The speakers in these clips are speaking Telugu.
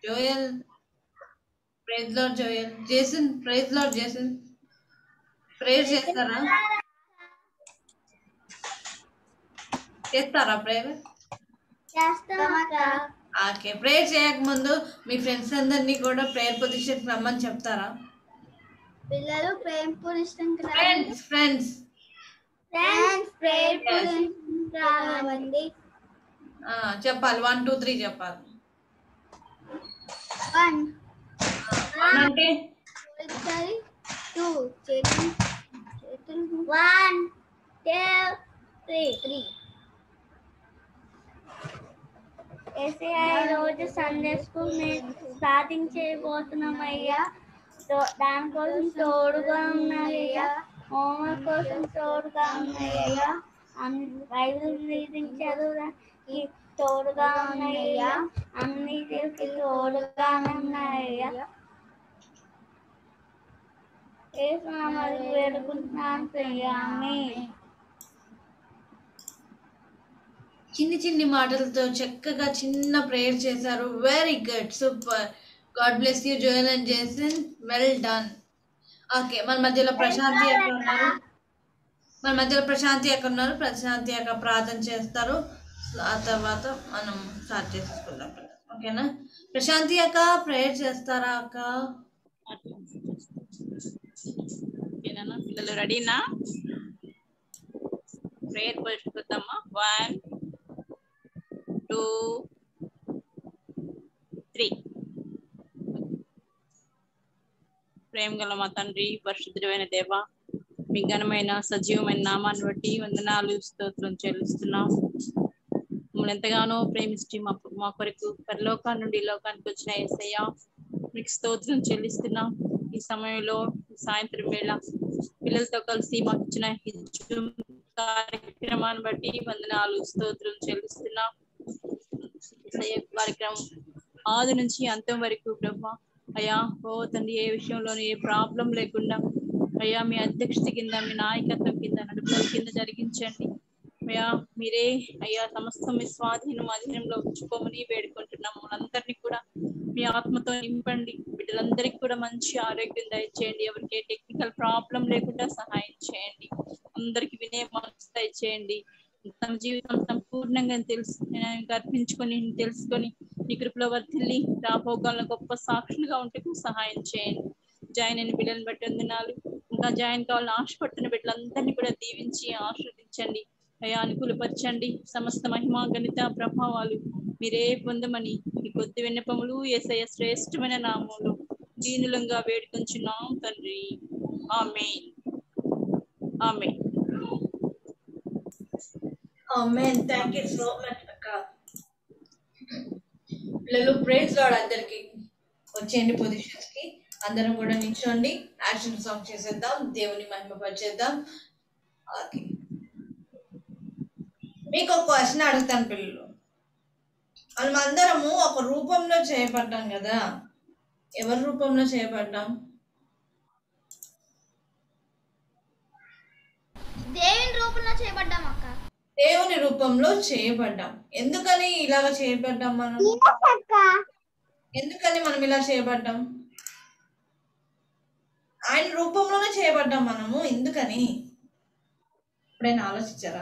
Joel praise Lord Joel Jason praise Lord Jason prayer చేస్తారా చేస్తారా ప్రేయర్ ఓకే ప్రేయర్ చేయక ముందు మీ ఫ్రెండ్స్ అందరినీ కూడా ప్రేయర్ పొజిషన్ రమ్మని చెప్తారా పిల్లలు ప్రేమ పురుషం ఫ్రెండ్స్ ఫ్రెండ్స్ ఫ్రెండ్స్ ప్రేమ రావండి చెప్పాలి వన్ టూ త్రీ చెప్పాలి వన్ One అంటే ఒకసారి టూ చేతులు చేతులు వన్ టూ త్రీ త్రీ ఏసీఐ రోజు సండే స్కూల్ మేము స్టార్టింగ్ చేయబోతున్నాం అయ్యా తో- దానికోసం తోడుగా ఉన్నాయ్యా హోంవర్క్ కోసం తోడుగా ఉన్నాయ్యా అన్ని బైబిల్ రీడింగ్ చదవడానికి తోడుగా ఉన్నాయ్యా అన్నిటికి తోడుగా ఉన్నాయ్యా ఏసునామలు వేడుకుంటున్నాను ప్రియామి చిన్ని చిన్ని మాటలతో చక్కగా చిన్న ప్రేయర్ చేశారు very good super God bless you Joel and Jason well done okay మన మధ్యలో ప్రశాంతి ఎక్కడ ఉన్నారు మన మధ్యలో ప్రశాంతి ఎక్కడ ఉన్నారు ప్రశాంతి అక్క ప్రార్థన చేస్తారు ఆ తర్వాత మనం స్టార్ట్ చేసుకుందాం ఓకేనా ప్రశాంతి అక్క ప్రేయర్ చేస్తారా అక్క ఓకేనా పిల్లలు రెడీనా ప్రేయర్ పరిశుద్ధమ్మా వన్ టూ త్రీ ప్రేమ గల మా తండ్రి పరిశుద్ధమైన దేవ మీ ఘనమైన సజీవమైన నామాన్ని బట్టి వందనాలు స్తోత్రం చెల్లిస్తున్నాం మమ్మల్ని ఎంతగానో ప్రేమించి మా మా కొరకు పరలోకాన్ని నుండి ఈ లోకానికి వచ్చిన ఏసయ్య మీకు స్తోత్రం చెల్లిస్తున్నాం ఈ సమయంలో ఈ సాయంత్రం వేళ పిల్లలతో కలిసి మాకు ఇచ్చిన ఈ Zoom కార్యక్రమాన్ని బట్టి వందనాలు స్తోత్రం చెల్లిస్తున్నాం ఏసయ్య కార్యక్రమం ఆది నుంచి అంతం వరకు బ్రహ్మ అయ్యా ఓ తండ్రి ఏ విషయంలోనూ ఏ ప్రాబ్లం లేకుండా అయ్యా మీ అధ్యక్షత కింద మీ నాయకత్వం కింద నడుపుదల కింద జరిగించండి అయ్యా మీరే అయ్యా సమస్తం మీ స్వాధీనం అధీనంలో ఉంచుకోమని వేడుకుంటున్నాం మనందరినీ కూడా మీ ఆత్మతో నింపండి బిడ్డలందరికీ కూడా మంచి ఆరోగ్యం దయచేయండి ఎవరికి టెక్నికల్ ప్రాబ్లం లేకుండా సహాయం చేయండి అందరికి వినే మనసు దయచేయండి తమ జీవితం సంపూర్ణంగా తెలుసు అర్పించుకొని తెలుసుకొని నీ కృపలో వర్తిల్లి రాబోగాలను గొప్ప సాక్షులుగా ఉంటే సహాయం చేయండి జాయిన్ అయిన బిడ్డలను బట్టి వందనాలు ఇంకా జాయిన్ కావాలని ఆశపడుతున్న బిడ్డలందరినీ కూడా దీవించి ఆశీర్వదించండి అయ్యా అనుకూలపరచండి సమస్త మహిమ గణిత ప్రభావాలు మీరే పొందమని మీ కొద్ది విన్నపములు ఏసయ శ్రేష్టమైన నామములు దీనులంగా వేడుకొంచున్నాం తండ్రి ఆమె ఆమె మెయిన్ థ్యాంక్ యూ సో మచ్ అక్క పిల్లలు ప్రేజ్ లాడ్ అందరికి వచ్చేయండి పొజిషన్స్ కి అందరం కూడా నిల్చోండి యాక్షన్ సాంగ్ చేసేద్దాం దేవుని మహిమ పరిచేద్దాం ఓకే మీకు ఒక క్వశ్చన్ అడుగుతాను పిల్లలు మనం అందరము ఒక రూపంలో చేయబడ్డాం కదా ఎవరి రూపంలో చేయబడ్డాం దేవుని రూపంలో చేయబడ్డాం అక్క దేవుని రూపంలో చేయబడ్డాం ఎందుకని ఇలాగ చేయబడ్డాం మనం ఎందుకని మనం ఇలా చేయబడ్డాం ఆయన రూపంలోనే చేయబడ్డాం మనము ఎందుకని ఎప్పుడైనా ఆలోచించారా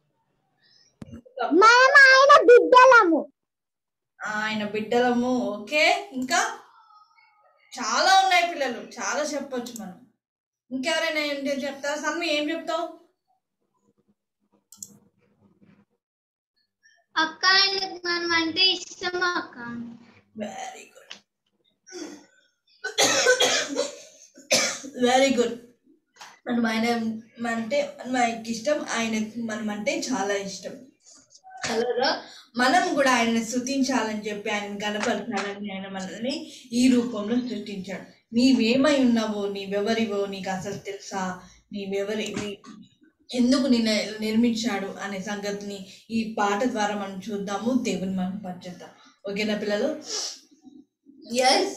మనం ఆయన బిడ్డలము ఆయన బిడ్డలము ఓకే ఇంకా చాలా ఉన్నాయి పిల్లలు చాలా చెప్పొచ్చు మనం ఇంకెవరైనా ఏంటి చెప్తారా సమ్మి ఏం చెప్తావు అక్క ఆయనకు మనం అంటే ఇష్టం అక్క వెరీ గుడ్ వెరీ గుడ్ మనం ఆయన అంటే మనకి ఇష్టం ఆయన మనం అంటే చాలా ఇష్టం అలాగా మనం కూడా ఆయనని స్థుతించాలని చెప్పి ఆయన కనపరచాలని ఆయన మనల్ని ఈ రూపంలో సృష్టించాడు నీవేమై ఉన్నావో నీవెవరివో నీకు అసలు తెలుసా నీవెవరి నీ- ఎందుకు నిన్న నిర్మించాడు అనే సంగతిని ఈ పాట ద్వారా మనం చూద్దాము దేవుని మనం పరిచేద్దాం ఓకేనా పిల్లలు ఎస్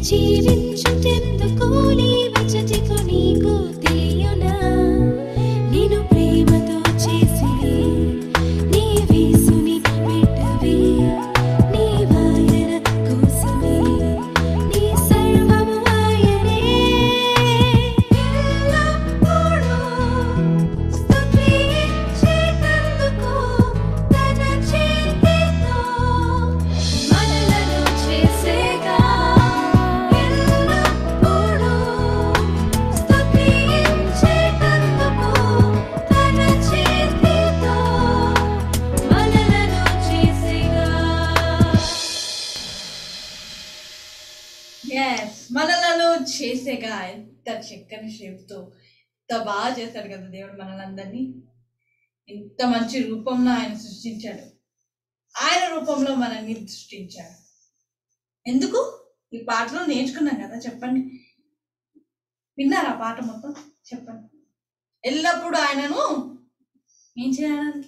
జీవించుటెందుకు నీవెచటికు నీకు తెలియనా నేను ప్రేమతో చేసి నీ వీసుని పెట్టవే నీ వాయన కోసమే నీ సర్వము ఆయనే ఎల్లప్పుడూ స్తుతించేటందుకు తన చేతితో మనలను చేసేగా ఎల్లప్పుడూ స్తుతించేటందుకు తన చేతితో మనలను చేసేగా ఎస్ మనలను చేసేగా ఎంత చక్కని షేప్తో ఎంత బాగా చేశాడు కదా దేవుడు మనలందరినీ ఇంత మంచి రూపంలో ఆయన సృష్టించాడు ఆయన రూపంలో మనల్ని సృష్టించాడు ఎందుకు ఈ పాటలో నేర్చుకున్నాం కదా చెప్పండి విన్నారా పాట మొత్తం చెప్పండి ఎల్లప్పుడూ ఆయనను ఏం చేయడానికి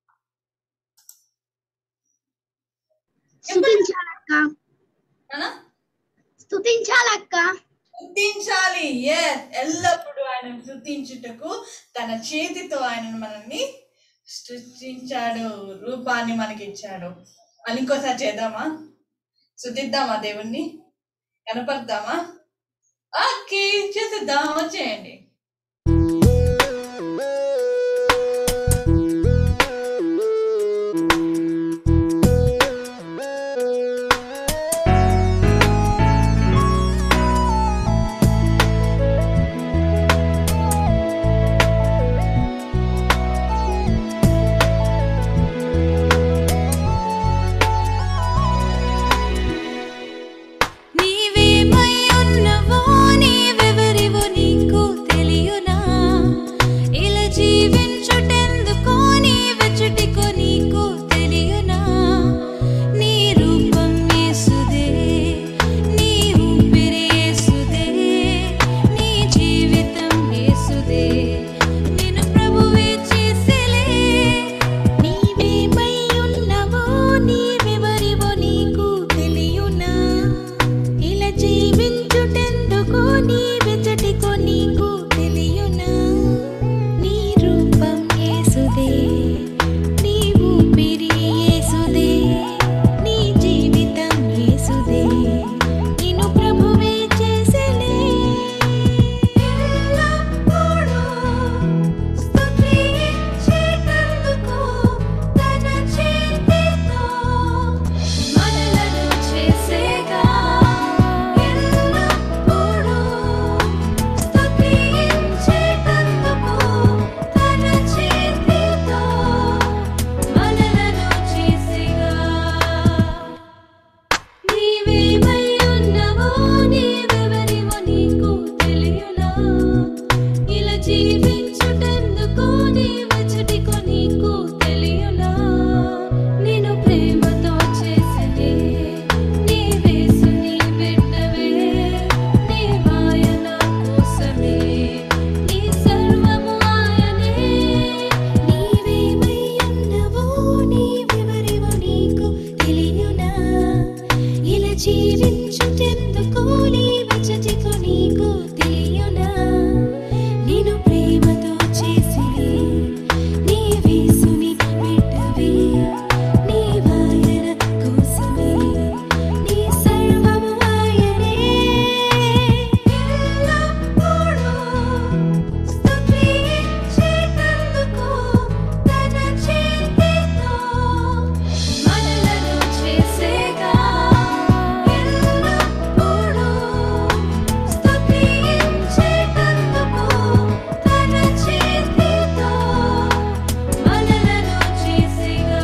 స్తుతించాలక్క అనా స్తుతించాలక్క స్తుతించాలి ఎస్ ఎల్లప్పుడూ ఆయన స్తుతించుటకు తన చేతితో ఆయన మనల్ని సృష్టించాడు రూపాన్ని మనకి ఇచ్చాడు అని ఇంకోసారి చేద్దామా స్తుతిద్దామా దేవుణ్ణి కనపడదామా ఓకే చేసేద్దాం వచ్చేయండి నీవేమై ఉన్నవో నీవెవరివో నీకు తెలియనా ఇలా జీవించుటెందుకో నీవెచుటికో నీకు తెలియనా నీ రూపం యేసుదే నీ ఊపిరి యేసుదే నీ జీవితం యేసుదే నిన్ను ప్రభువే చేసేలే నీవేమై ఉన్నవో నీవెవరివో నీకు తెలియనా ఇలా జీవించుటెందుకో నీవెచటికో నీకు తెలియనా నీ రూపం యేసుదే నీ ఊపిరి యేసుదే నీ జీవితం యేసుదే నిన్ను ప్రభువే చేసేలే ఎల్లప్పుడూ స్తుతించేటందుకు తన చేతితో మనలను చేసేగా ఎల్లప్పుడూ స్తుతించేటందుకు తన చేతితో మనలను చేసేగా నీవేమై ఉన్నవో నీవెవరివో నీకు తెలియనా ఇలా జీవించుటెందుకో నీవచటికో నీకు తెలియనా నేను ప్రేమతో చేసే నీ వేసుని పెట్టవే నీ వాయన కోసమే నీ సర్వము ఆయనే నీవేమై ఉన్నవో నీవెవరివో నీకు తెలియనా ఇలా జీవించుటెందుకో నీవచటికో నీకు తెలియనా నేను ప్రేమతో చేసి నీ వేసుని పెట్టవే నీ వాయన కోసమే నీ సర్వము ఆయనే ఎల్లప్పుడూ స్తుతించేటందుకు తన చేతితో మనలను చేసేగా ఎల్లప్పుడూ స్తుతించేటందుకు తన చేతితో మనలను చేసేగా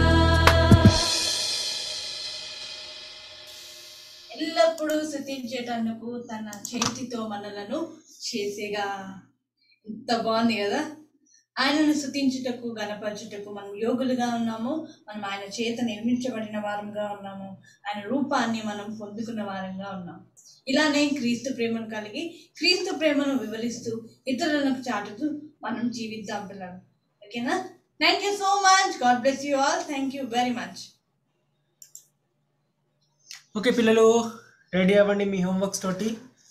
ఎల్లప్పుడూ స్థుతించేటందుకు తన చేతితో మనలను చేసేగా ఎంత బాగుంది కదా ఆయనను స్థుతించుటకు గణపరచుటకు మనం యోగులుగా ఉన్నాము మనం ఆయన చేత నిర్మించబడిన వారంగా ఉన్నాము ఆయన రూపాన్ని మనం పొందుకున్న వారంగా ఉన్నాం ఇలానే క్రీస్తు ప్రేమను కలిగి క్రీస్తు ప్రేమను వివరిస్తూ ఇతరులకు చాటుతూ మనం జీవిద్దాం పిల్లలు ఓకేనా thank you so much God bless you all thank you very much okay పిల్లలు రెడీ అవ్వండి మీ హోంవర్క్స్ తోటి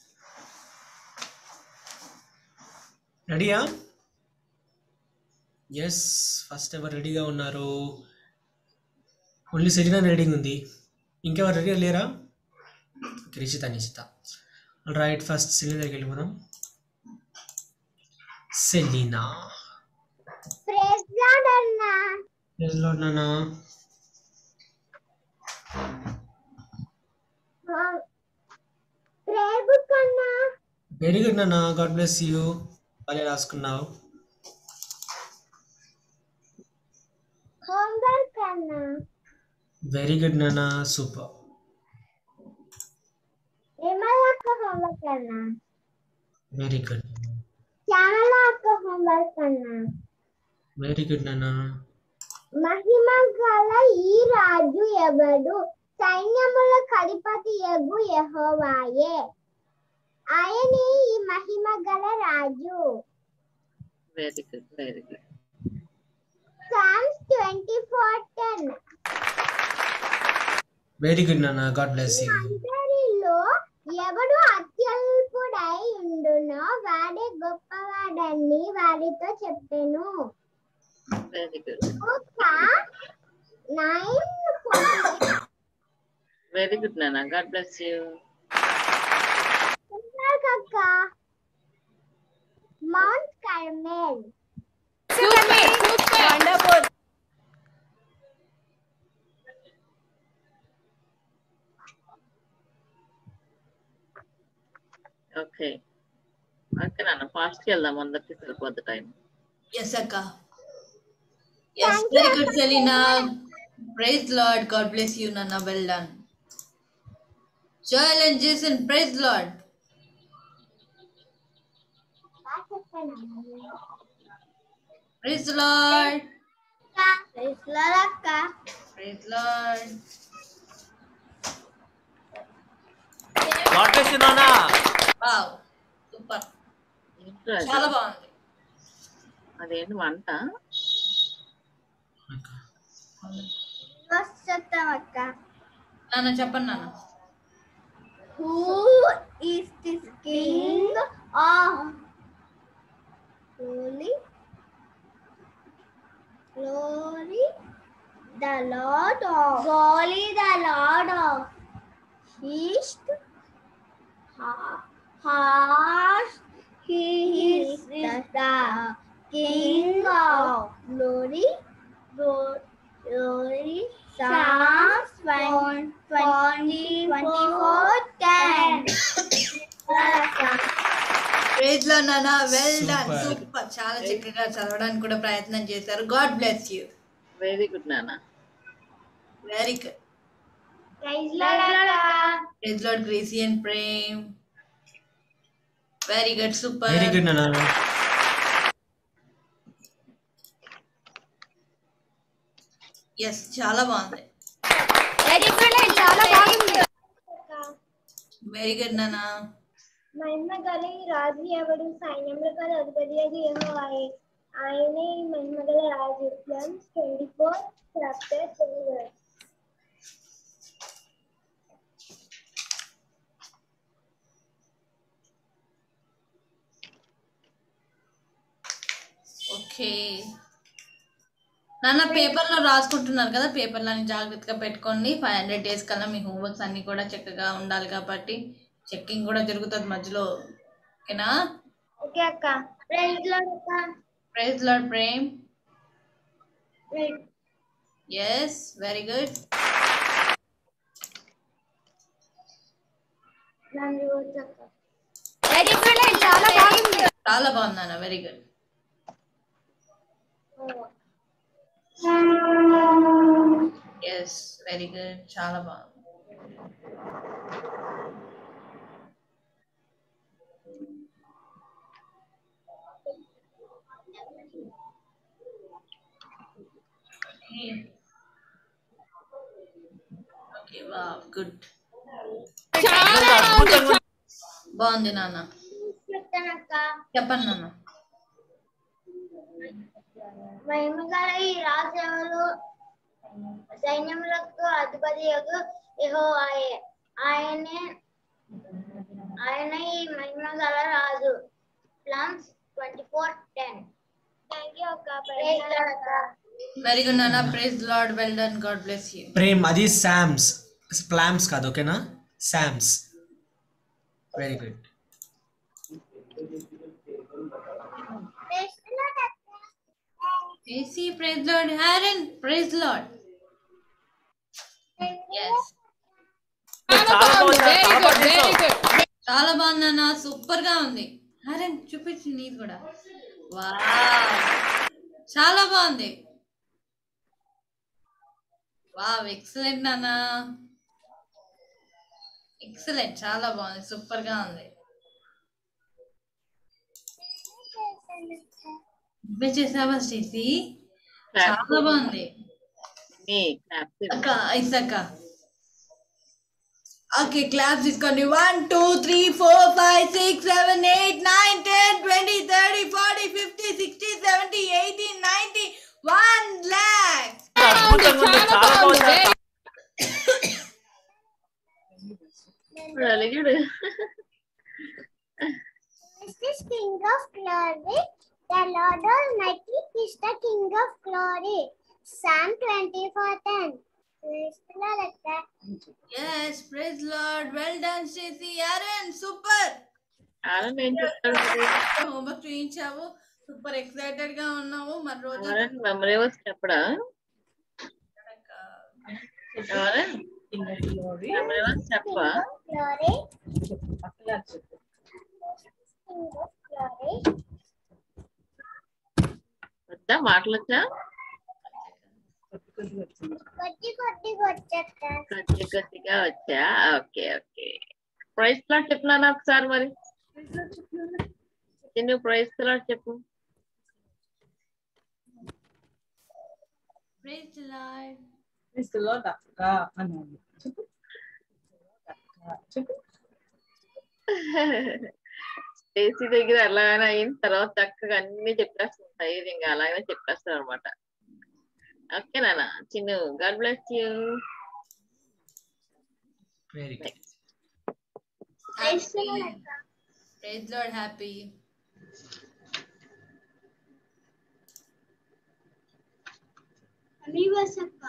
రెడీయా ఎస్ ఫస్ట్ ఎవరు రెడీగా ఉన్నారు ఓన్లీ సెరీనా రెడీగా ఉంది ఇంకెవరు రెడీగా లేరా Rishita Nishita right first Selina దగ్గరికి వెళ్ళి మనం సెలీనా ప్రేస్ లార్డ్ అన్నా ప్లేస్లో ఉన్నానా ప్రేయర్ బుక్ అన్నా వెరీ గుడ్ నాన్న గాడ్ బ్లెస్ యూ భలే రాసుకున్నావు హోంవర్క్ అన్నా వెరీ గుడ్ నాన్న సూపర్ నిర్మల అక్క హోంవర్క్ అన్నా వెరీ గుడ్ శ్యామల అక్క హోంవర్క్ అన్నా వెరీ గుడ్ నాన్న మహిమ గల ఈ రాజు ఎవడు సైన్యముల కడిపతి ఎగు యెహోవాయే ఆయనే ఈ మహిమ గల రాజు very good very good psalms twenty four ten very good నాన్న గాడ్ బ్లెస్ యూ అందరిలో ఎవడు అత్యల్పుడై ఉండునో వాడే గొప్పవాడని వారితో చెప్పెను వెరీ గుడ్ ఒక నైన్ వెరీ గుడ్ నాన్న గాడ్ బ్లెస్ యూ అక్క Mount Carmel wonderful okay okay నాన్న ఫాస్ట్కి వెళ్దాం అందరికి సరిపోద్ది టైం ఎస్ అక్క yes very good Selina praise Lord God bless you నాన్న well done Joel and Jason praise Lord praise Lord అక్క praise Lord God bless you నాన్న వావ్ సూపర్ ఏంటో అది? చాలా బాగుంది అదేంటి వంట చెప్తామక్క నాన్న చెప్పండి నాన్న who is this king of holy glory the Lord of glory the Lord of east horse he is the king of glory glory Psalms 20, 24, 10. Praise Lord నాన్న వెల్ డన్ Super. సూపర్ చాలా చక్కగా చదవడానికి కూడా ప్రయత్నం చేశారు God bless you very good నాన్న very good Praise Lord. Praise Lord Gracie and Prem very good super very good నాన్న ఎస్ చాలా బాగుంది చాలా బాగుంది వెరీ గుడ్ నాన్న మహిమ గల ఈ రాజు ఎవడు సైన్యంలో గల అధిపతి అది యెహోవాయే ఆయనే ఈ మహిమ గల రాజు psalms twenty four chapter twenty okay నాన్న పేపర్లో రాసుకుంటున్నారు కదా పేపర్లని జాగ్రత్తగా పెట్టుకోండి ఫైవ్ హండ్రెడ్ డేస్ కల్లా మీ హోంవర్క్స్ అన్నీ కూడా చక్కగా ఉండాలి కాబట్టి చెక్కింగ్ కూడా జరుగుతుంది మధ్యలో ఓకేనా ఓకే అక్క ప్రైజ్ లార్డ్ అక్క praise Lord Prem praise yes very good నన్ను రోజు అక్క చాలా బాగుంది నాన్న very good yes very good చాలా బాగుంది ఓకే వా గుడ్ బాగుంది నాన్న చెప్తానక్క చెప్పండి నాన్న మహిమ గల ఈ రాజు ఎవరు సైన్యములకు అధిపతి యగు యెహోవాయే ఆయనే ఆయన ఈ మహిమ గల రాజు psalms twenty four ten thank you అక్క వెరీ గుడ్ నాన్న praise Lord well done God bless you Prem అది శామ్స్ ప్లామ్స్ కాదు ఓకేనా శామ్స్ వెరీ గుడ్ ఏసీ praise Lord Aaron praise Lord చాలా బాగుంది అన్న సూపర్ గా ఉంది హారన్ చూపించు నీది కూడా వా చాలా బాగుంది వావ్ ఎక్సలెంట్ నాన్న ఎక్సలెంట్ చాలా బాగుంది సూపర్ గా ఉంది నువ్వే చేసావా స్టేసీ చాలా బాగుంది అక్క ఐసక్క ఓకే క్లాస్ తీసుకోండి one two three four five six seven eight nine ten twenty thirty forty fifty sixty seventy eighty ninety one lakh అలిగాడు This is King of Glory. The Lord Almighty is the King of Glory. Psalm 24:10. Praise the Lord, Akka. Yes praise Lord well done Stacey Aaron super Anand ఏం చెప్తాడు మరి? హోంవర్క్ చూపించావు సూపర్ ఎక్సైటెడ్ గా ఉన్నావు మరి రోజు ఆనంద్ మెమరీ వర్స్ చెప్పడా ఆనంద్ మెమరీ వర్స్ చెప్పా Glory. King of Glory. వద్దా మాటలొచ్చా కొద్ది కొద్ది వచ్చక్క కొద్ది కొద్దిగా వచ్చా ఓకే ఓకే ప్రైస్ ప్లాట్ చెప్పినాను ఒకసారి మరి నువ్వు ప్రైస్ ప్లాట్ చెప్పు ప్రైజ్ లార్డ్ క్రీస్తులో దక్క అన్నాను చెప్పు దక్క చెప్పు స్టేసీ దగ్గర ఎలాగైనా అయిన తర్వాత చక్కగా అన్ని చెప్పేస్తుంటాయి ఇది ఇంకా అలాగనే చెప్పేస్తారు అనమాట ఓకే నాన్న Chinnu God bless you very good praise Lord happy Amigos అక్క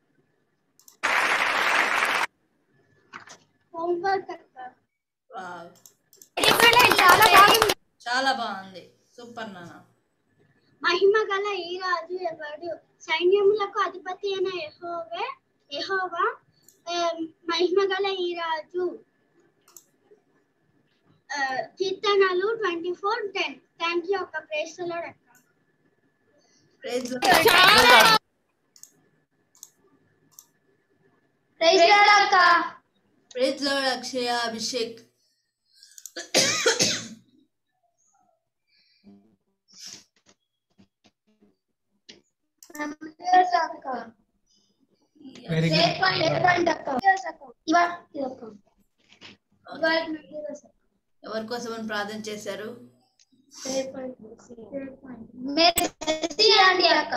హోంవర్క్ అక్క వావ్ చాలా బాగుంది చాలా బాగుంది సూపర్ నాన్న మహిమ గల ఈ రాజు ఎవడు సైన్యములకు అధిపతి అయిన యెహోవే యెహోవా ఆ, మహిమ గల ఈ రాజు ఆ, కీర్తనలు twenty four ten thank you ఒక ప్రేస్తలో అక్క ప్రైజ్ ప్రైజ్ అక్క praise Lord Akshaya Abhishek very good ఎవరి కోసం అని ప్రార్థన చేశారు మెర్సీ అండి అక్క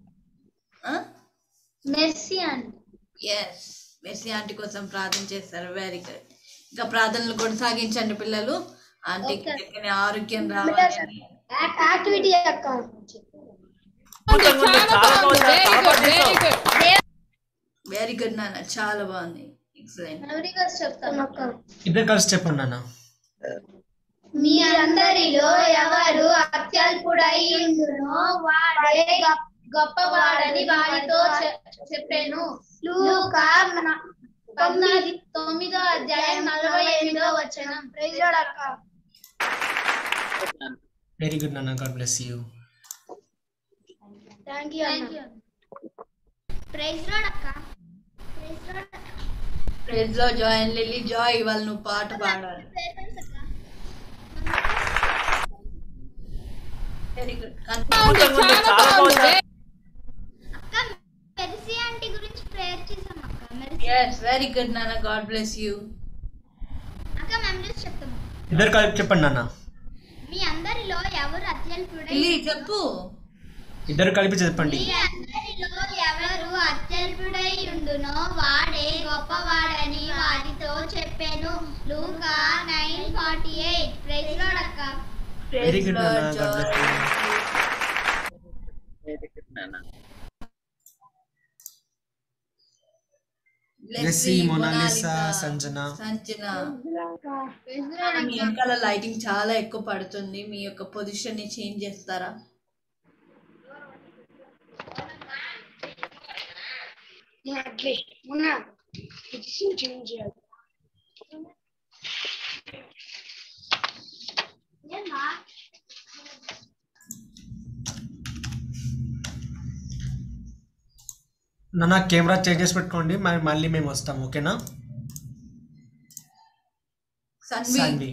మెర్సీ అండి ఎస్ మెస్సీ ఆంటీ కోసం ప్రార్థన చేస్తారు వెరీ గుడ్ ఇంకా ప్రార్థనలు కొనసాగించండి పిల్లలు ఆంటీకి Okay. చక్కని ఆరోగ్యం రావాలని యాక్టివిటీ అక్క వెరీ గుడ్ నాన్న చాలా బాగుంది ఎక్సలెంట్ మెమరీగా చెప్తాను అక్క ఇద్దరు కలిసి చెప్పండి నాన్న మీ అందరిలో ఎవరు అత్యల్పుడై ఉండునో వాడే గొప్ప- గొప్పవాడని వారితో చె- చెప్పాను లూకా న- తొమ్మిది తొమ్మిదో అధ్యాయం నలభై ఎనిమిదో వచనం ప్రైజోడక్క వెరీ గుడ్ నాన్న God bless you thank you praise అక్క ప్రైజ్ ప్రైజ్ లో జాయిన్ లిల్లీ జాయ్ ఇవాళ నువ్వు పాట పాడాలి వెరీ గుడ్ అక్క మెర్సీ ఆంటీ గురించి ప్రేయర్ చేసాం అక్క మెర్సీ ఎస్ వెరీ గుడ్ నాన్న గాడ్ బ్లెస్ యూ అక్క మెమరీస్ చెప్తాము ఇద్దరు కలిసి చెప్పండి నాన్న మీ అందరిలో ఎవరు అత్యల్పుడై లిల్లీ చెప్పు ఇద్దరు కలిపి చెప్పండి మీ అందరిలో ఎవరు అత్యల్పుడై ఉండునో వాడే గొప్పవాడని వారితో చెప్పాను లూకా నైన్ ఫార్టీ ఎయిట్ ప్రైజ్ అక్క వెరీ గుడ్ నాన్న God bless you very good నాన్న బ్లెస్సీ మొనాలిసా సంజన సంజన మీ వెనకాల లైటింగ్ చాలా ఎక్కువ పడుతుంది మీ యొక్క పొజిషన్ ని చేంజ్ చేస్తారా నాన్న కెమెరా చేంజ్ చేసి పెట్టుకోండి మరి మళ్ళీ మేము వస్తాం ఓకేనా సన్వి సాన్వి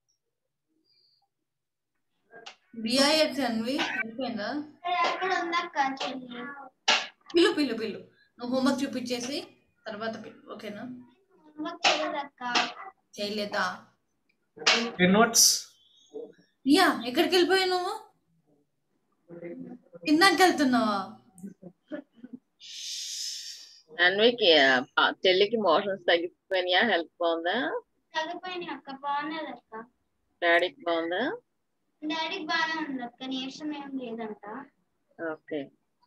బిఐఎస్ సన్వి అయిపోయిందా ఎక్కడ ఉందక్క చెల్లి పిల్లు పిల్లు పిల్లు నువ్వు హోంవర్క్ చూపించేసి తర్వాత పిల్లు ఓకేనా హోంవర్క్ చేయదక్క చేయలేదా నోట్స్ యా ఎక్కడికి వెళ్ళిపోయావు నువ్వు కిందకి వెళ్తున్నావా అన్వికి ఆ, పా- చెల్లికి మోషన్స్ తగ్గిపోయినాయా హెల్త్ బాగుందా తగ్గిపోయినాయి అక్క బాగున్నది అక్క డాడీకి బాగుందా డాడీకి బాగానే ఉంది అక్క నీరసం ఏం లేదంట ఓకే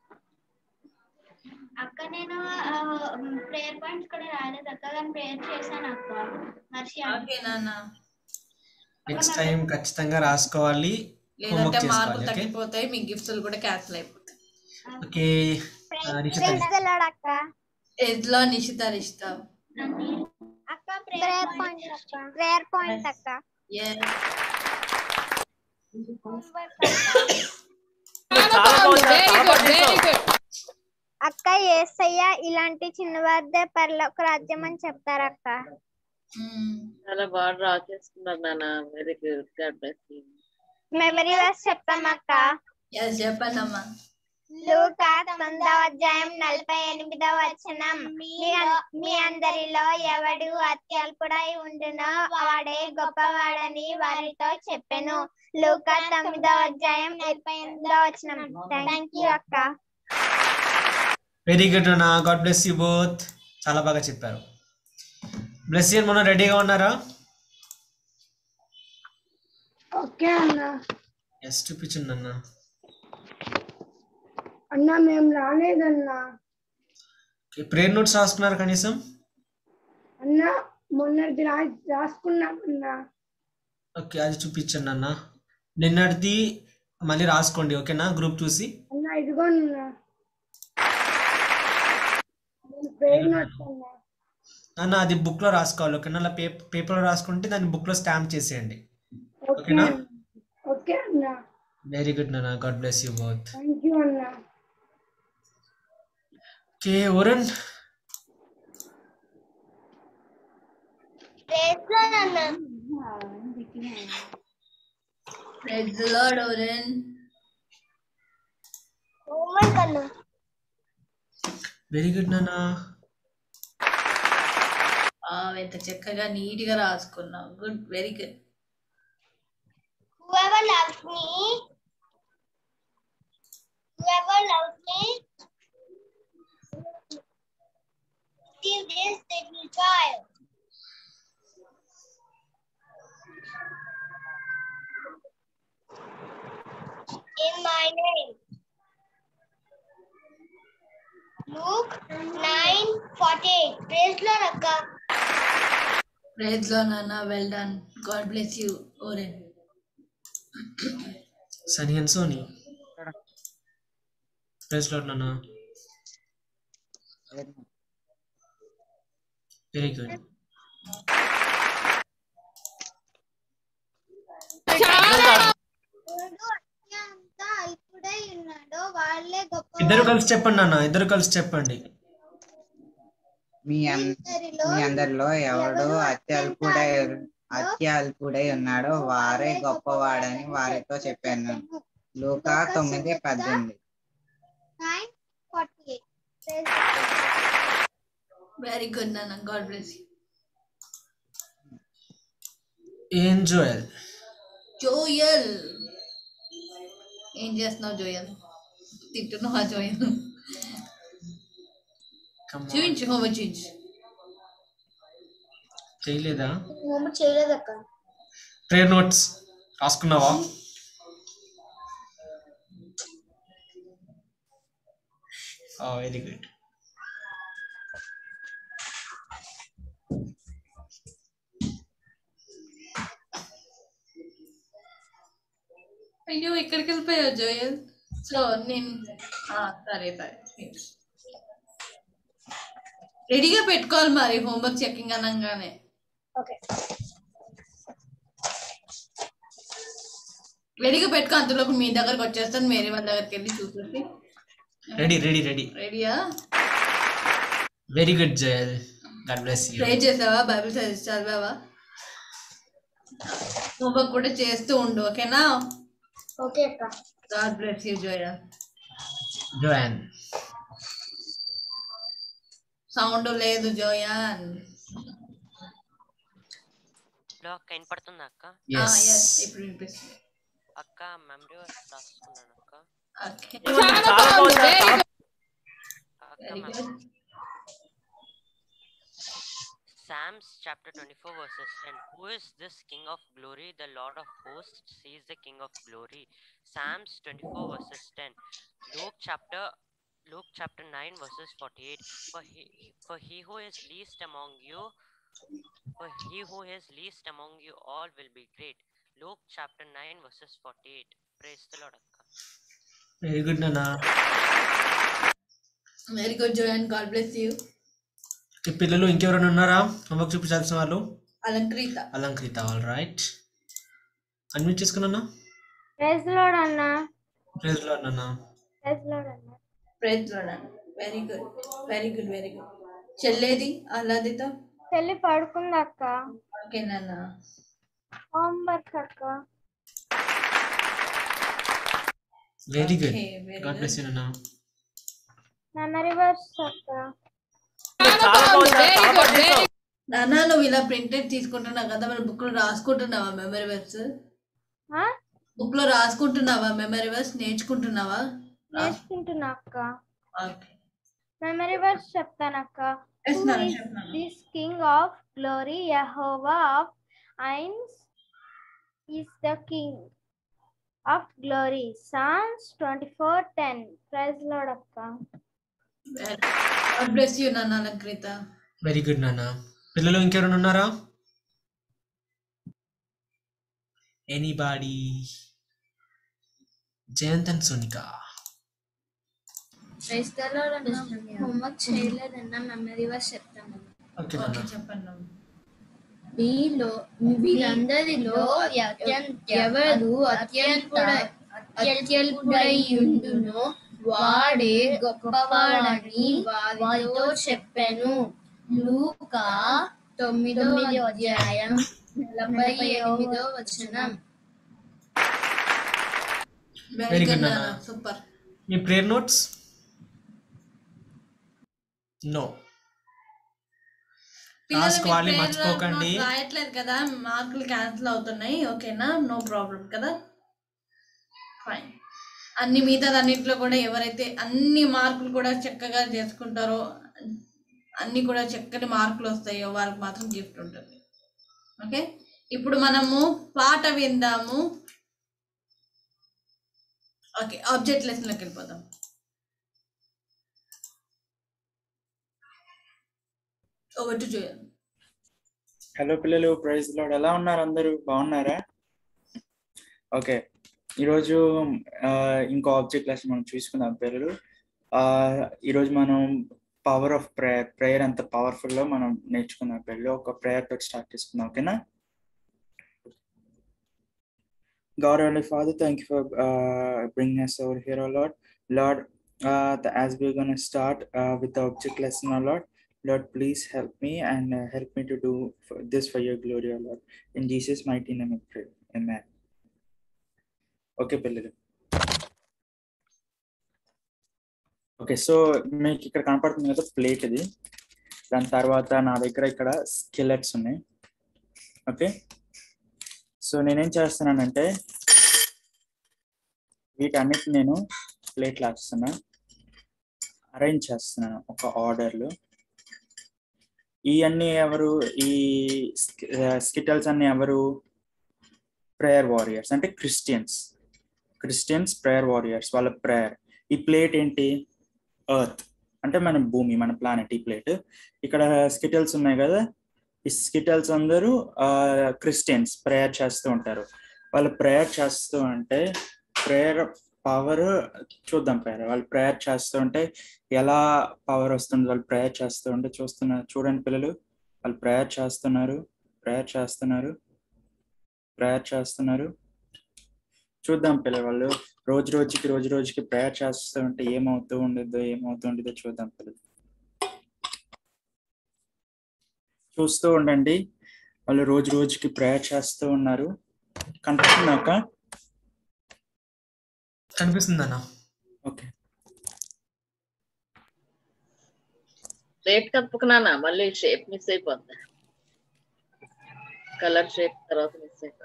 అక్క నేను ప్రేయర్ పాయింట్స్ కూడా రాలేదు అక్క కానీ ప్రేయర్ చేశాను అక్క మర్చి ఓకే నాన్న నెక్స్ట్ టైం ఖచ్చితంగా రాసుకోవాలి లేదంటే హోంవర్క్ మార్కులు చేసుకోవాలి ఓకే తగ్గిపోతాయి మీ గిఫ్ట్స్ కూడా క్యాన్సిల్ అయిపోతాయి ఓకే నిషిత అక్క ఎడ్లో నిషిత రిషిత అక్క ప్రేయర్ పాయింట్ అక్క ప్రేయర్ పాయింట్ అక్క Yes. అక్క ఏసయ్య ఇలాంటి చిన్నవారిదే పరలోక రాజ్యం అని చెప్తారు అక్క మ్మ్. చాలా బాగా డ్రా చేసుకున్నారు నాన్న very good God bless you memory verse చెప్తాం అక్క Yes, చెప్పండి అమ్మా లూకా తొమ్మిదవ అధ్యాయం నలభై ఎనిమిదవ వచనం మీ అం- మీ అందరిలో ఎవడు అత్యల్పుడై ఉండునో వాడే గొప్పవాడని వారితో చెప్పెను లూకా తొమ్మిదవ అధ్యాయం నలభై ఎనిమిదవ వచనం థ్యాంక్ యూ అక్క వెరీ గుడ్ అన్న గాడ్ బ్లెస్ యూ బోత్ చాలా బాగా చెప్పారు బ్లెస్ యూ మొన్న రెడీగా ఉన్నారా ఓకే అన్న ఎస్ చూపించండి అన్న అన్న మేము రాలేదన్నా ప్రేయర్ నోట్స్ రాసుకున్నారు కనీసం అన్న మొన్నటి రా రాసుకున్నామన్నా ఓకే అది చూపించండి అన్న నిన్నటిది మళ్ళీ రాసుకోండి ఓకేనా గ్రూప్ చూసి అన్న ఇదిగోనన్నా పేరు నోట్స్ అన్న అన్న అది బుక్లో రాసుకోవాలి ఓకేనా అలా పేపర్ పేపర్లో రాసుకుంటే దాన్ని బుక్లో స్టాంప్ చేసేయండి ఓకే ఓకేనా అన్న. ఓకే అన్న వెరీ గుడ్ నాన్న God bless you both thank you అన్న okay Varun Praise the Lord, Oren. Very good నాన్న ఆ, ఎంత చక్కగా నీట్ గా రాసుకున్నావు good very good Whoever loves me, whoever loves me, receive this little child. In my name. Luke 9 48. Praise Lord, Akka. Praise Lord నాన్న well done God bless you Oren Sunny and Sony praise Lord నాన్న వెరీ గుడ్ అంతా ఇప్పుడే ఉన్నాడో వాళ్ళే గొప్ప ఇద్దరు కలిసి చెప్పండి నాన్న ఇద్దరు కలిసి చెప్పండి మీ అన్- మీ అందరిలో ఎవడు అత్యల్పుడై అత్యల్పుడై ఉన్నాడో వారే గొప్పవాడని వారితో చెప్పాను లూకా తొమ్మిది పద్దెనిమిది nine forty eight very good నాన్న గాడ్ బ్లెస్ యూ ఏం జోయల్ జోయల్ ఏం చేస్తున్నావు జోయల్ తింటున్నావా జోయల్ Come on. చూపించు హోంవర్క్ చూపించు చేయలేదా హోంవర్క్ చేయలేదక్క ప్రేయర్ నోట్స్ రాసుకున్నావా వెరీ గుడ్ అయ్యో ఎక్కడికి వెళ్ళిపోయావు జోయల్ సో నేను ఆ, సరే సరే రెడీగా పెట్టుకోవాలి మరి హోంవర్క్ చెకింగ్ అనగానే ఓకే రెడీగా పెట్టుకో అంతలోపు మీ దగ్గరకు వచ్చేస్తాను వేరే వాళ్ళ దగ్గరికి వెళ్ళి చూసేసి రెడీ రెడీ రెడీ రెడీయా very good Joel God bless you pray చేసావా బైబిల్ చదివి చదివావా హోంవర్క్ కూడా చేస్తూ ఉండు ఓకేనా ఓకే అక్క గాడ్ బ్లెస్ యూ జోయా జోయాన్ సౌండ్ లేదు జోయాన్ హలో అక్క వినపడుతుందా అక్క ఆ, ఎస్ yes, ఇప్పుడు వినిపిస్తుంది అక్క మెమరీ వర్స్ రాసుకున్నాను అక్క ఓకే అక్క very mem- good Psalms chapter 24 verses 10. Who is this King of glory? The Lord of hosts, he is the King of glory. Psalms 24 verses 10. Luke chapter Luke chapter 9 verses 48. For he, for he who is least among you, for he who is least among you all will be great. Luke chapter 9 verses 48. Praise the Lord. Akka. Very good నాన్న very good Joanne God bless you ఈ పిల్లలు ఇంకెవరైనా ఉన్నారా హోంవర్క్ చూపించాల్సిన వాళ్ళు Alankrita Alankrita all right unmute చేసుకున్నా ప్రైజ్ లోడ్ అన్న ప్రేజ్ లో నాన్న ప్రైజ్ లోడ్ అన్న praise very good very good very good చెల్లేది ఆహ్లాదిత చెల్లి పడుకుంది అక్క ఓకే నాన్న హోంవర్క్ అక్క very good Okay, very God bless you నాన్న మెమరీ వర్స్ అక్క నాన్న నువ్వు ఇలా ప్రింటెడ్ తీసుకుంటున్నావు కదా మరి బుక్ లో రాసుకుంటున్నావా మెమరీ వర్స్ ఆ? బుక్ లో రాసుకుంటున్నావా మెమరీ వర్స్ నేర్చుకుంటున్నావా నేర్చుకుంటున్నా అక్క ఓకే మెమరీ వర్స్ చెప్తానక్క Yes, Who Nana, is చెప్పు, this king of glory Jehovah of Ains is the king of glory Psalms 24:10 Praise Lord అక్క గాడ్ బ్లెస్ యూ నాన్న అలంకృత వెరీ గుడ్ నాన్న పిల్లలు ఇంకెవరైనా ఉన్నారా anybody Jayant and Sunika homework చేయలేదన్న మెమరీ వర్స్ చెప్తాను ఓకే ఓకే నాన్న చెప్పండి వీలో వీళ్ళందరిలో అత్యంత ఎవరు అత్యంత అత్యల్పుడయ్యుండునో వాడే గొప్పవాడని వారితో చెప్పాను లూకా తొమ్మిదో అధ్యాయం నలభై ఎనిమిదో వచనం వెరీ Very good, గుడ్ నాన్న Nana. సూపర్ మీ ప్రేయర్ నోట్స్ నో రాసుకోవాలి మర్చిపోకండి రాయట్లేదు కదా మార్కులు క్యాన్సిల్ అవుతున్నాయి ఓకేనా నో ప్రాబ్లం కదా ఫైన్ అన్ని మిగతా అన్నింటిలో కూడా ఎవరైతే అన్ని మార్కులు కూడా చక్కగా చేసుకుంటారో అన్ని కూడా చక్కటి మార్కులు వస్తాయో వాళ్ళకి మాత్రం గిఫ్ట్ ఉంటుంది ఓకే ఇప్పుడు మనము పాట విందాము ఓకే ఆబ్జెక్ట్ లెసన్లోకి వెళ్ళిపోదాం ఓవర్ టు జోయల్ హలో పిల్లలు ప్రైజ్ లాడ్ ఎలా ఉన్నారు అందరూ బాగున్నారా ఓకే ఈరోజు ఆ, ఇంకో ఆబ్జెక్ట్ లెసన్ మనం చూసుకుందాం పిల్లలు ఆ, ఈరోజు మనం పవర్ ఆఫ్ ప్రేయర్ ప్రేయర్ అంత పవర్ఫుల్ లో మనం నేర్చుకుందాం పిల్లలు ఒక ప్రేయర్ తోటి స్టార్ట్ చేసుకుందాం ఓకేనా God, Heavenly Father, thank you for uh, bringing us over here, oh Lord. Lord, uh, the, as we're going to start uh, with the object lesson, oh Lord, Lord, please help me and uh, help me to do for this for your glory, oh Lord. In Jesus' mighty name, I pray. Amen. Okay, పిల్లలు ఓకే సో మీకు ఇక్కడ కనపడుతుంది కదా ప్లేట్ ఇది దాని తర్వాత నా దగ్గర ఇక్కడ స్కెలెట్స్ ఉన్నాయి ఓకే సో నేనేం చేస్తున్నానంటే వీటన్నిటి నేను ప్లేట్లు వేస్తున్నా అరేంజ్ చేస్తున్నాను ఒక ఆర్డర్లో ఇవన్నీ ఎవరు ఈ స్కిటల్స్ అన్ని ఎవరు ప్రేయర్ వారియర్స్ అంటే క్రిస్టియన్స్ క్రిస్టియన్స్ ప్రేయర్ వారియర్స్ వాళ్ళ ప్రేయర్ ఈ ప్లేట్ ఏంటి ఎర్త్ అంటే మన భూమి మన ప్లానెట్ ఈ ప్లేట్ ఇక్కడ స్కిటల్స్ ఉన్నాయి కదా ఈ స్కిటల్స్ అందరూ క్రిస్టియన్స్ ప్రేయర్ చేస్తూ ఉంటారు వాళ్ళు ప్రేయర్ చేస్తూ ఉంటే ప్రేయర్ పవర్ చూద్దాం ప్రేయర్ వాళ్ళు ప్రేయర్ చేస్తూ ఉంటే ఎలా పవర్ వస్తుంది వాళ్ళు ప్రేయర్ చేస్తూ ఉంటే చూస్తున్నారు చూడండి పిల్లలు వాళ్ళు ప్రేయర్ చేస్తున్నారు ప్రేయర్ చేస్తున్నారు ప్రేయర్ చేస్తున్నారు చూద్దాం పిల్లలు వాళ్ళు రోజు రోజుకి రోజు రోజుకి ప్రేయర్ చేస్తూ ఉంటే ఏమవుతూ ఉండేదో ఏమవుతూ ఉండేదో చూద్దాం పిల్లలు చూస్తూ ఉండండి వాళ్ళు రోజు రోజుకి ప్రేయర్ చేస్తూ ఉన్నారు కనిపిస్తున్నాక కనిపిస్తుందన్నా ఓకే ప్లేట్ కప్పుకున్నానా మళ్ళీ షేప్ మిస్ అయిపోద్ది కలర్ షేప్ తర్వాత మిస్ అయిపోద్ది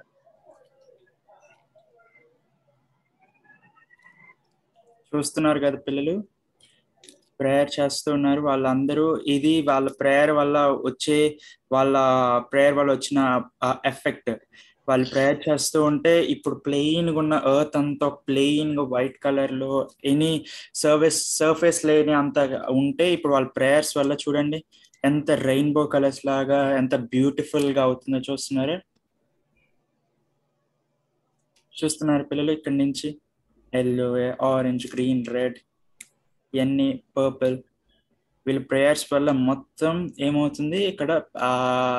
చూస్తున్నారు కదా పిల్లలు ప్రేయర్ చేస్తున్నారు వాళ్ళందరూ ఇది వాళ్ళ ప్రేయర్ వల్ల వచ్చే వాళ్ళ ప్రేయర్ వల్ల వచ్చిన ఎఫెక్ట్ వాళ్ళు ప్రేయర్ చేస్తూ ఉంటే ఇప్పుడు ప్లెయిన్ గా ఉన్న ఎర్త్ అంతా ప్లెయిన్ గా వైట్ కలర్ లో ఎనీ సర్వీస్ సర్ఫేస్ లేని అంత ఉంటే ఇప్పుడు వాళ్ళ ప్రేయర్స్ వల్ల చూడండి ఎంత రెయిన్బో కలర్స్ లాగా ఎంత బ్యూటిఫుల్ గా అవుతుందో చూస్తున్నారా చూస్తున్నారు పిల్లలు ఇక్కడి నుంచి ఎల్లో ఆరెంజ్ గ్రీన్ రెడ్ ఇవన్నీ పర్పుల్ వీళ్ళ ప్రేయర్స్ వల్ల మొత్తం ఏమవుతుంది ఇక్కడ ఆ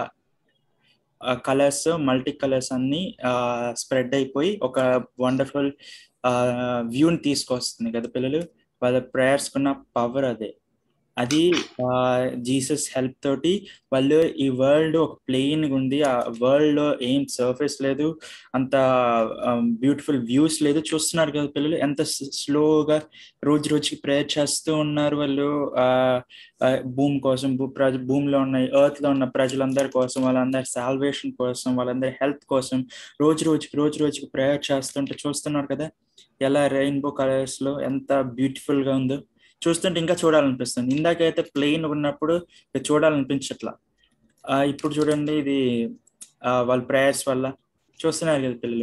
కలర్స్ మల్టీ కలర్స్ అన్ని స్ప్రెడ్ అయిపోయి ఒక వండర్ఫుల్ వ్యూని తీసుకొస్తుంది కదా పిల్లలు వాళ్ళ ప్రేయర్స్ కున్న పవర్ అదే అది జీసస్ హెల్ప్ తోటి వాళ్ళు ఈ వరల్డ్ ఒక ప్లెయిన్ ఉంది ఆ వరల్డ్ లో ఏం సర్ఫేస్ లేదు అంత బ్యూటిఫుల్ వ్యూస్ లేదు చూస్తున్నారు కదా పిల్లలు ఎంత స్లోగా రోజు రోజుకి ప్రేయర్ చేస్తూ ఉన్నారు వాళ్ళు ఆ భూమి కోసం భూ ప్రజ భూమిలో ఉన్న ఎర్త్ లో ఉన్న ప్రజలందరి కోసం వాళ్ళందరి సాల్వేషన్ కోసం వాళ్ళందరి హెల్త్ కోసం రోజు రోజుకి రోజు రోజుకి ప్రేయర్ చేస్తుంటే చూస్తున్నారు కదా ఎలా రెయిన్బో కలర్స్ లో ఎంత బ్యూటిఫుల్ గా ఉందో చూస్తుంటే ఇంకా చూడాలనిపిస్తుంది ఇందాకైతే ప్లెయిన్ ఉన్నప్పుడు చూడాలనిపించట్లా ఇప్పుడు చూడండి ఇది వాళ్ళ ప్రేయర్స్ వల్ల చూస్తున్నారు కదా పిల్లలు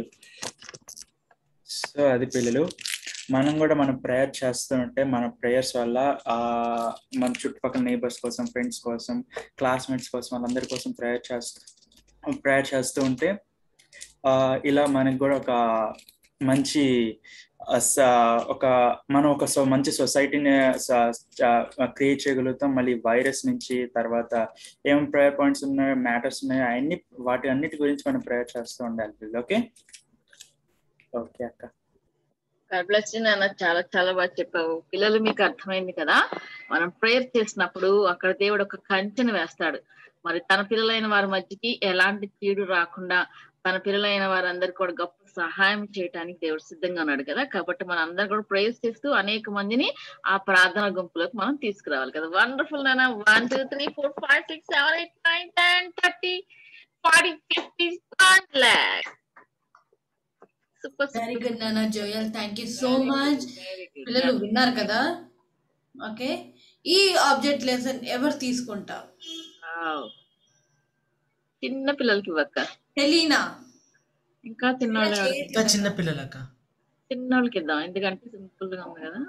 సో అది పిల్లలు మనం కూడా మనం ప్రేయర్ చేస్తూ ఉంటే మన ప్రేయర్స్ వల్ల ఆ మన చుట్టుపక్కల నేబర్స్ కోసం ఫ్రెండ్స్ కోసం క్లాస్మేట్స్ కోసం వాళ్ళందరి కోసం ప్రేయర్ చేస్తూ ప్రేయర్ చేస్తూ ఉంటే ఆ ఇలా మనకు కూడా ఒక మంచి ఒక మనం ఒక మంచి సొసైటీని క్రియేట్ చేయగలుగుతాం మళ్ళీ వైరస్ నుంచి తర్వాత ఏం ప్రేయర్ పాయింట్స్ ఉన్నాయో మ్యాటర్స్ ఉన్నాయో అన్ని వాటి అన్నిటి గురించి మనం ప్రేయర్ చేస్తూ ఉండాలి ఓకే ఓకే అక్క బ్లెస్ నాన్న చాలా చాలా బాగా చెప్పావు పిల్లలు మీకు అర్థమైంది కదా మనం ప్రేయర్ చేసినప్పుడు అక్కడ దేవుడు ఒక కంచెను వేస్తాడు మరి తన పిల్లలైన వారి మధ్యకి ఎలాంటి కీడు రాకుండా తన పిల్లలైన వారందరికీ కూడా గొప్ప సహాయం చేయడానికి దేవుడు సిద్ధంగా ఉన్నాడు కదా కాబట్టి మనం అందరం కూడా ప్రేయర్ చేస్తూ అనేక మందిని ఆ ప్రార్థన గుంపులోకి మనం తీసుకురావాలి కదా వండర్ఫుల్ నాన్న one two three four five six seven eight nine ten thirty forty fifty one lakh very good నాన్న Joel thank you so much పిల్లలు విన్నారు కదా ఓకే ఈ ఆబ్జెక్ట్ లెసన్ ఎవరు తీసుకుంటారు చిన్న పిల్లలకి ఇవ్వక్క తెలీనా ఇంకా చిన్నవాళ్ళు ఇంకా చిన్న పిల్లలక చిన్నోళ్ళకి ఇద్దాం ఎందుకంటే సింపుల్ గా ఉంది కదా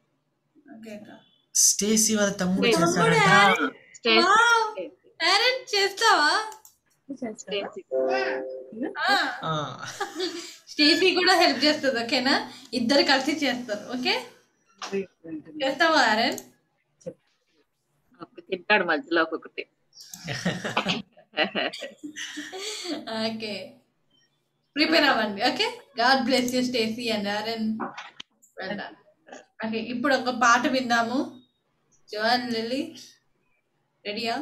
స్టేసీ వాళ్ళ తమ్ముడు తమ్ముడా? చేశాడంట వావ్! పేరెంట్ చేస్తావా ఆ, స్టేఫీ కూడా హెల్ప్ చేస్తుంది ఓకేనా ఇద్దరు కలిసి చేస్తారు ఓకే చేస్తావా ఆరన్ తింటాడు మధ్యలో ఒక్కొక్కటి ఓకే ప్రిపేర్ అవ్వండి okay God bless you Steffi and Aaron okay ఇప్పుడు ఒక పాట విందాము జోన్ లిల్లీ రెడీయా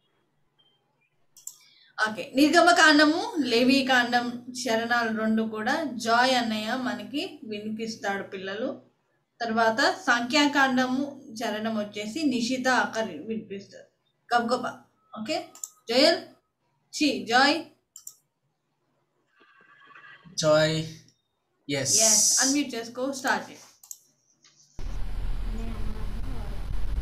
ఓకే నిర్గమ కాండము లేవి కాండం శరణాలు రెండు కూడా జాయ్ అన్నయ్య మనకి వినిపిస్తాడు పిల్లలు తర్వాత సంఖ్యాకాండము చరణం వచ్చేసి నిషిత అక్క వినిపిస్తారు గబగబా ఓకే జయల్ చి Joy Joy yes yes unmute చేసుకో స్టార్ట్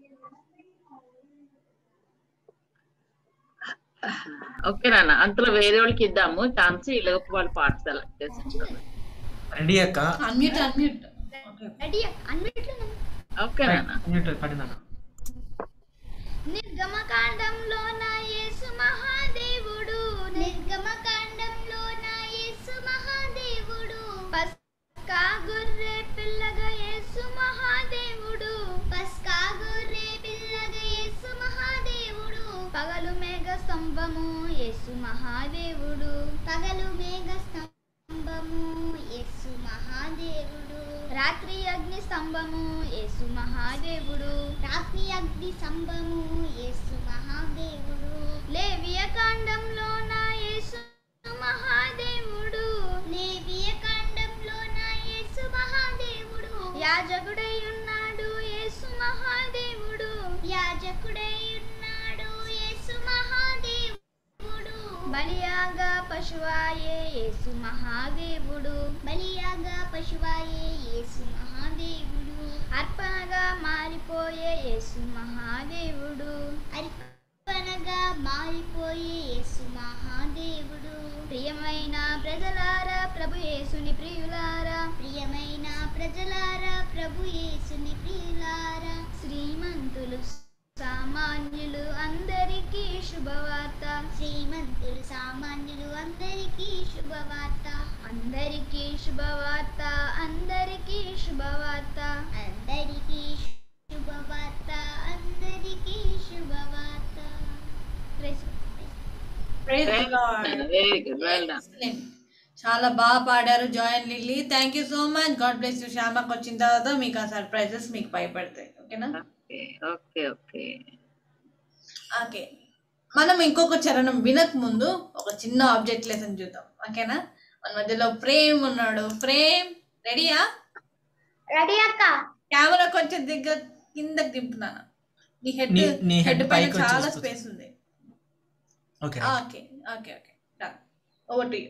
ఓకే నాన్న అంతలో వేరే వాళ్ళకి ఇద్దాము ఛాన్స్ ఈ లోపు వాళ్ళు పాట సెలెక్ట్ చేసుకుంటారు రెడీ అక్క అన్మ్యూట్ అన్మ్యూట్ రెడీ అన్నిట్లో ఓకే నాన్న అన్మ్యూట్ పడిందన్న నిర్గమకాండంలో నా యేసు మహాదేవుడు నిర్గమకాండంలో నా యేసు మహాదేవుడు పస్కా గొర్రె పిల్లగా యేసు మహాదేవుడు పస్కా గొర్రె పిల్లగా యేసు మహాదేవుడు పగలు మేఘ స్తంభము యేసు మహాదేవుడు పగలు మేఘ స్తంభము యేసు మహాదేవుడు రాత్రి అగ్ని స్తంభము యేసు మహాదేవుడు రాత్రి అగ్ని స్తంభము యేసు మహాదేవుడు లేవియ కాండంలో నా యేసు మహాదేవుడు లేవియ కాండంలో నా యేసు మహాదేవుడు యాజకుడై ఉన్నాడు యేసు మహాదేవుడు యాజకుడై ఉన్నాడు యేసు మహాదేవుడు బలియాగా పశువాయే యేసు మహాదేవుడు బలియాగా పశువాయే యేసు మహాదేవుడు అర్పణగా మారిపోయే యేసు మహాదేవుడు అర్పణగా మారిపోయే యేసు మహాదేవుడు ప్రియమైన ప్రజలారా ప్రభు యేసుని ప్రియులారా ప్రియమైన ప్రజలారా ప్రభు యేసుని ప్రియులారా శ్రీమంతులు సామాన్యులు అందరికీ శుభవార్త శ్రీమంతులు సామాన్యులు అందరికీ శుభవార్త అందరికీ శుభవార్త అందరికీ శుభవార్త అందరికీ శుభవార్త అందరికీ శుభవార్త Praise God. Praise the Lord. Very good well done Excellent. చాలా బాగా పాడారు join Lily thank you so much God bless you శ్యామకు వచ్చిన తర్వాత మీకు ఆ సర్ప్రైజెస్ మీకు భయపడతాయి ఓకేనా ఓకే ఓకే ఓకే మనం ఇంకొక చరణం వినక ముందు ఒక చిన్న ఆబ్జెక్ట్ లెసన్ చూద్దాం ఓకేనా మన మధ్యలో ప్రేమ్ ఉన్నాడు ప్రేమ్ రెడీయా రెడీ అక్క కెమెరా కొంచెం దగ్గర కిందకి దింపుతున్నాను నీ హెడ్ నీ- నీ head హెడ్ పైన పైకి చాలా వచ్చేస్తుంది. స్పేస్ ఉంది okay okay okay okay done over to you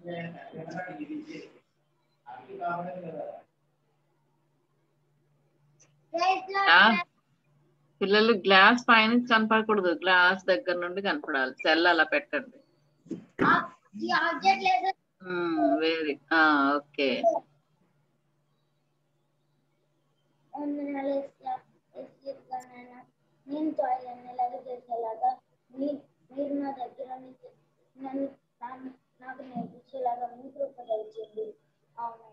ఆ, పిల్లలు గ్లాస్ పైన కనపడకూడదు గ్లాస్ దగ్గర నుండి కనపడాలి సెల్ అలా పెట్టండి ఈ ఆబ్జెక్ట్ లేదు వెరీ ఓకే వందనాలు ఎస్సీగానైనా నేను తాయిలను ఎలాగ చేసేలాగా మీ- మీరు నా దగ్గర నుంచి నన్ను నా- నాకు నేర్పించేలాగా మీ కృప దయచేయండి అవును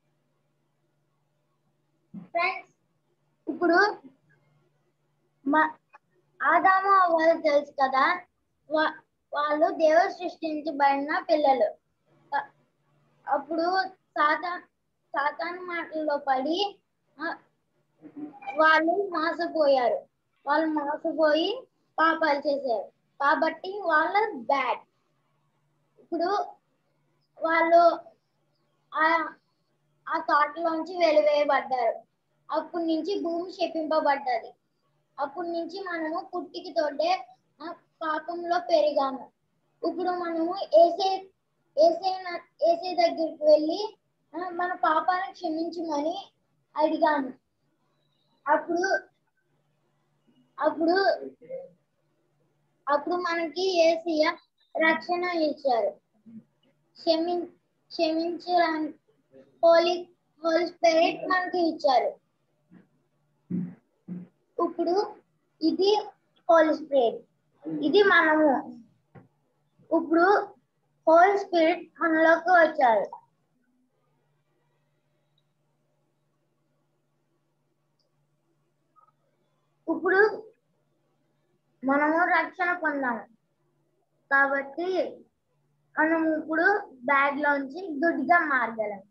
ఫ్రెండ్స్ ఇప్పుడు మా ఆదాము అవ్వలు తెలుసు కదా వా- వాళ్ళు దేవుడు సృష్టించబడిన పిల్లలు అ- అప్పుడు సాతా సాతాను మాటల్లో పడి ఆ, వాళ్ళు మోసపోయారు వాళ్ళు మోసపోయి పాపాలు చేశారు కాబట్టి వాళ్ళు బ్యాడ్ ఇప్పుడు వాళ్ళు ఆ ఆ తోటలోంచి వెలివేయబడ్డారు అప్పటి నుంచి భూమి శపింపబడ్డది అప్పటి నుంచి మనము పుట్టికి తోటే ఆ, పాపంలో పెరిగాము ఇప్పుడు మనము ఏసే ఏసే ఏసే దగ్గరికి వెళ్ళి ఆ, మన పాపాలను క్షమించమని అడిగాను అప్పుడు అప్పుడు అప్పుడు మనకి ఏసయ్య రక్షణ ఇచ్చారు క్షమి క్షమించడానికి హోలీ హోల్ స్పిరిట్ మనకి ఇచ్చారు ఇప్పుడు ఇది హోల్ స్పిరిట్ ఇది మనము ఇప్పుడు హోల్ స్పిరిట్ మనలోకి వచ్చారు ఇప్పుడు మనము రక్షణ పొందాము కాబట్టి మనం ఇప్పుడు బ్యాడ్ లోంచి గుడ్ గా మారగలం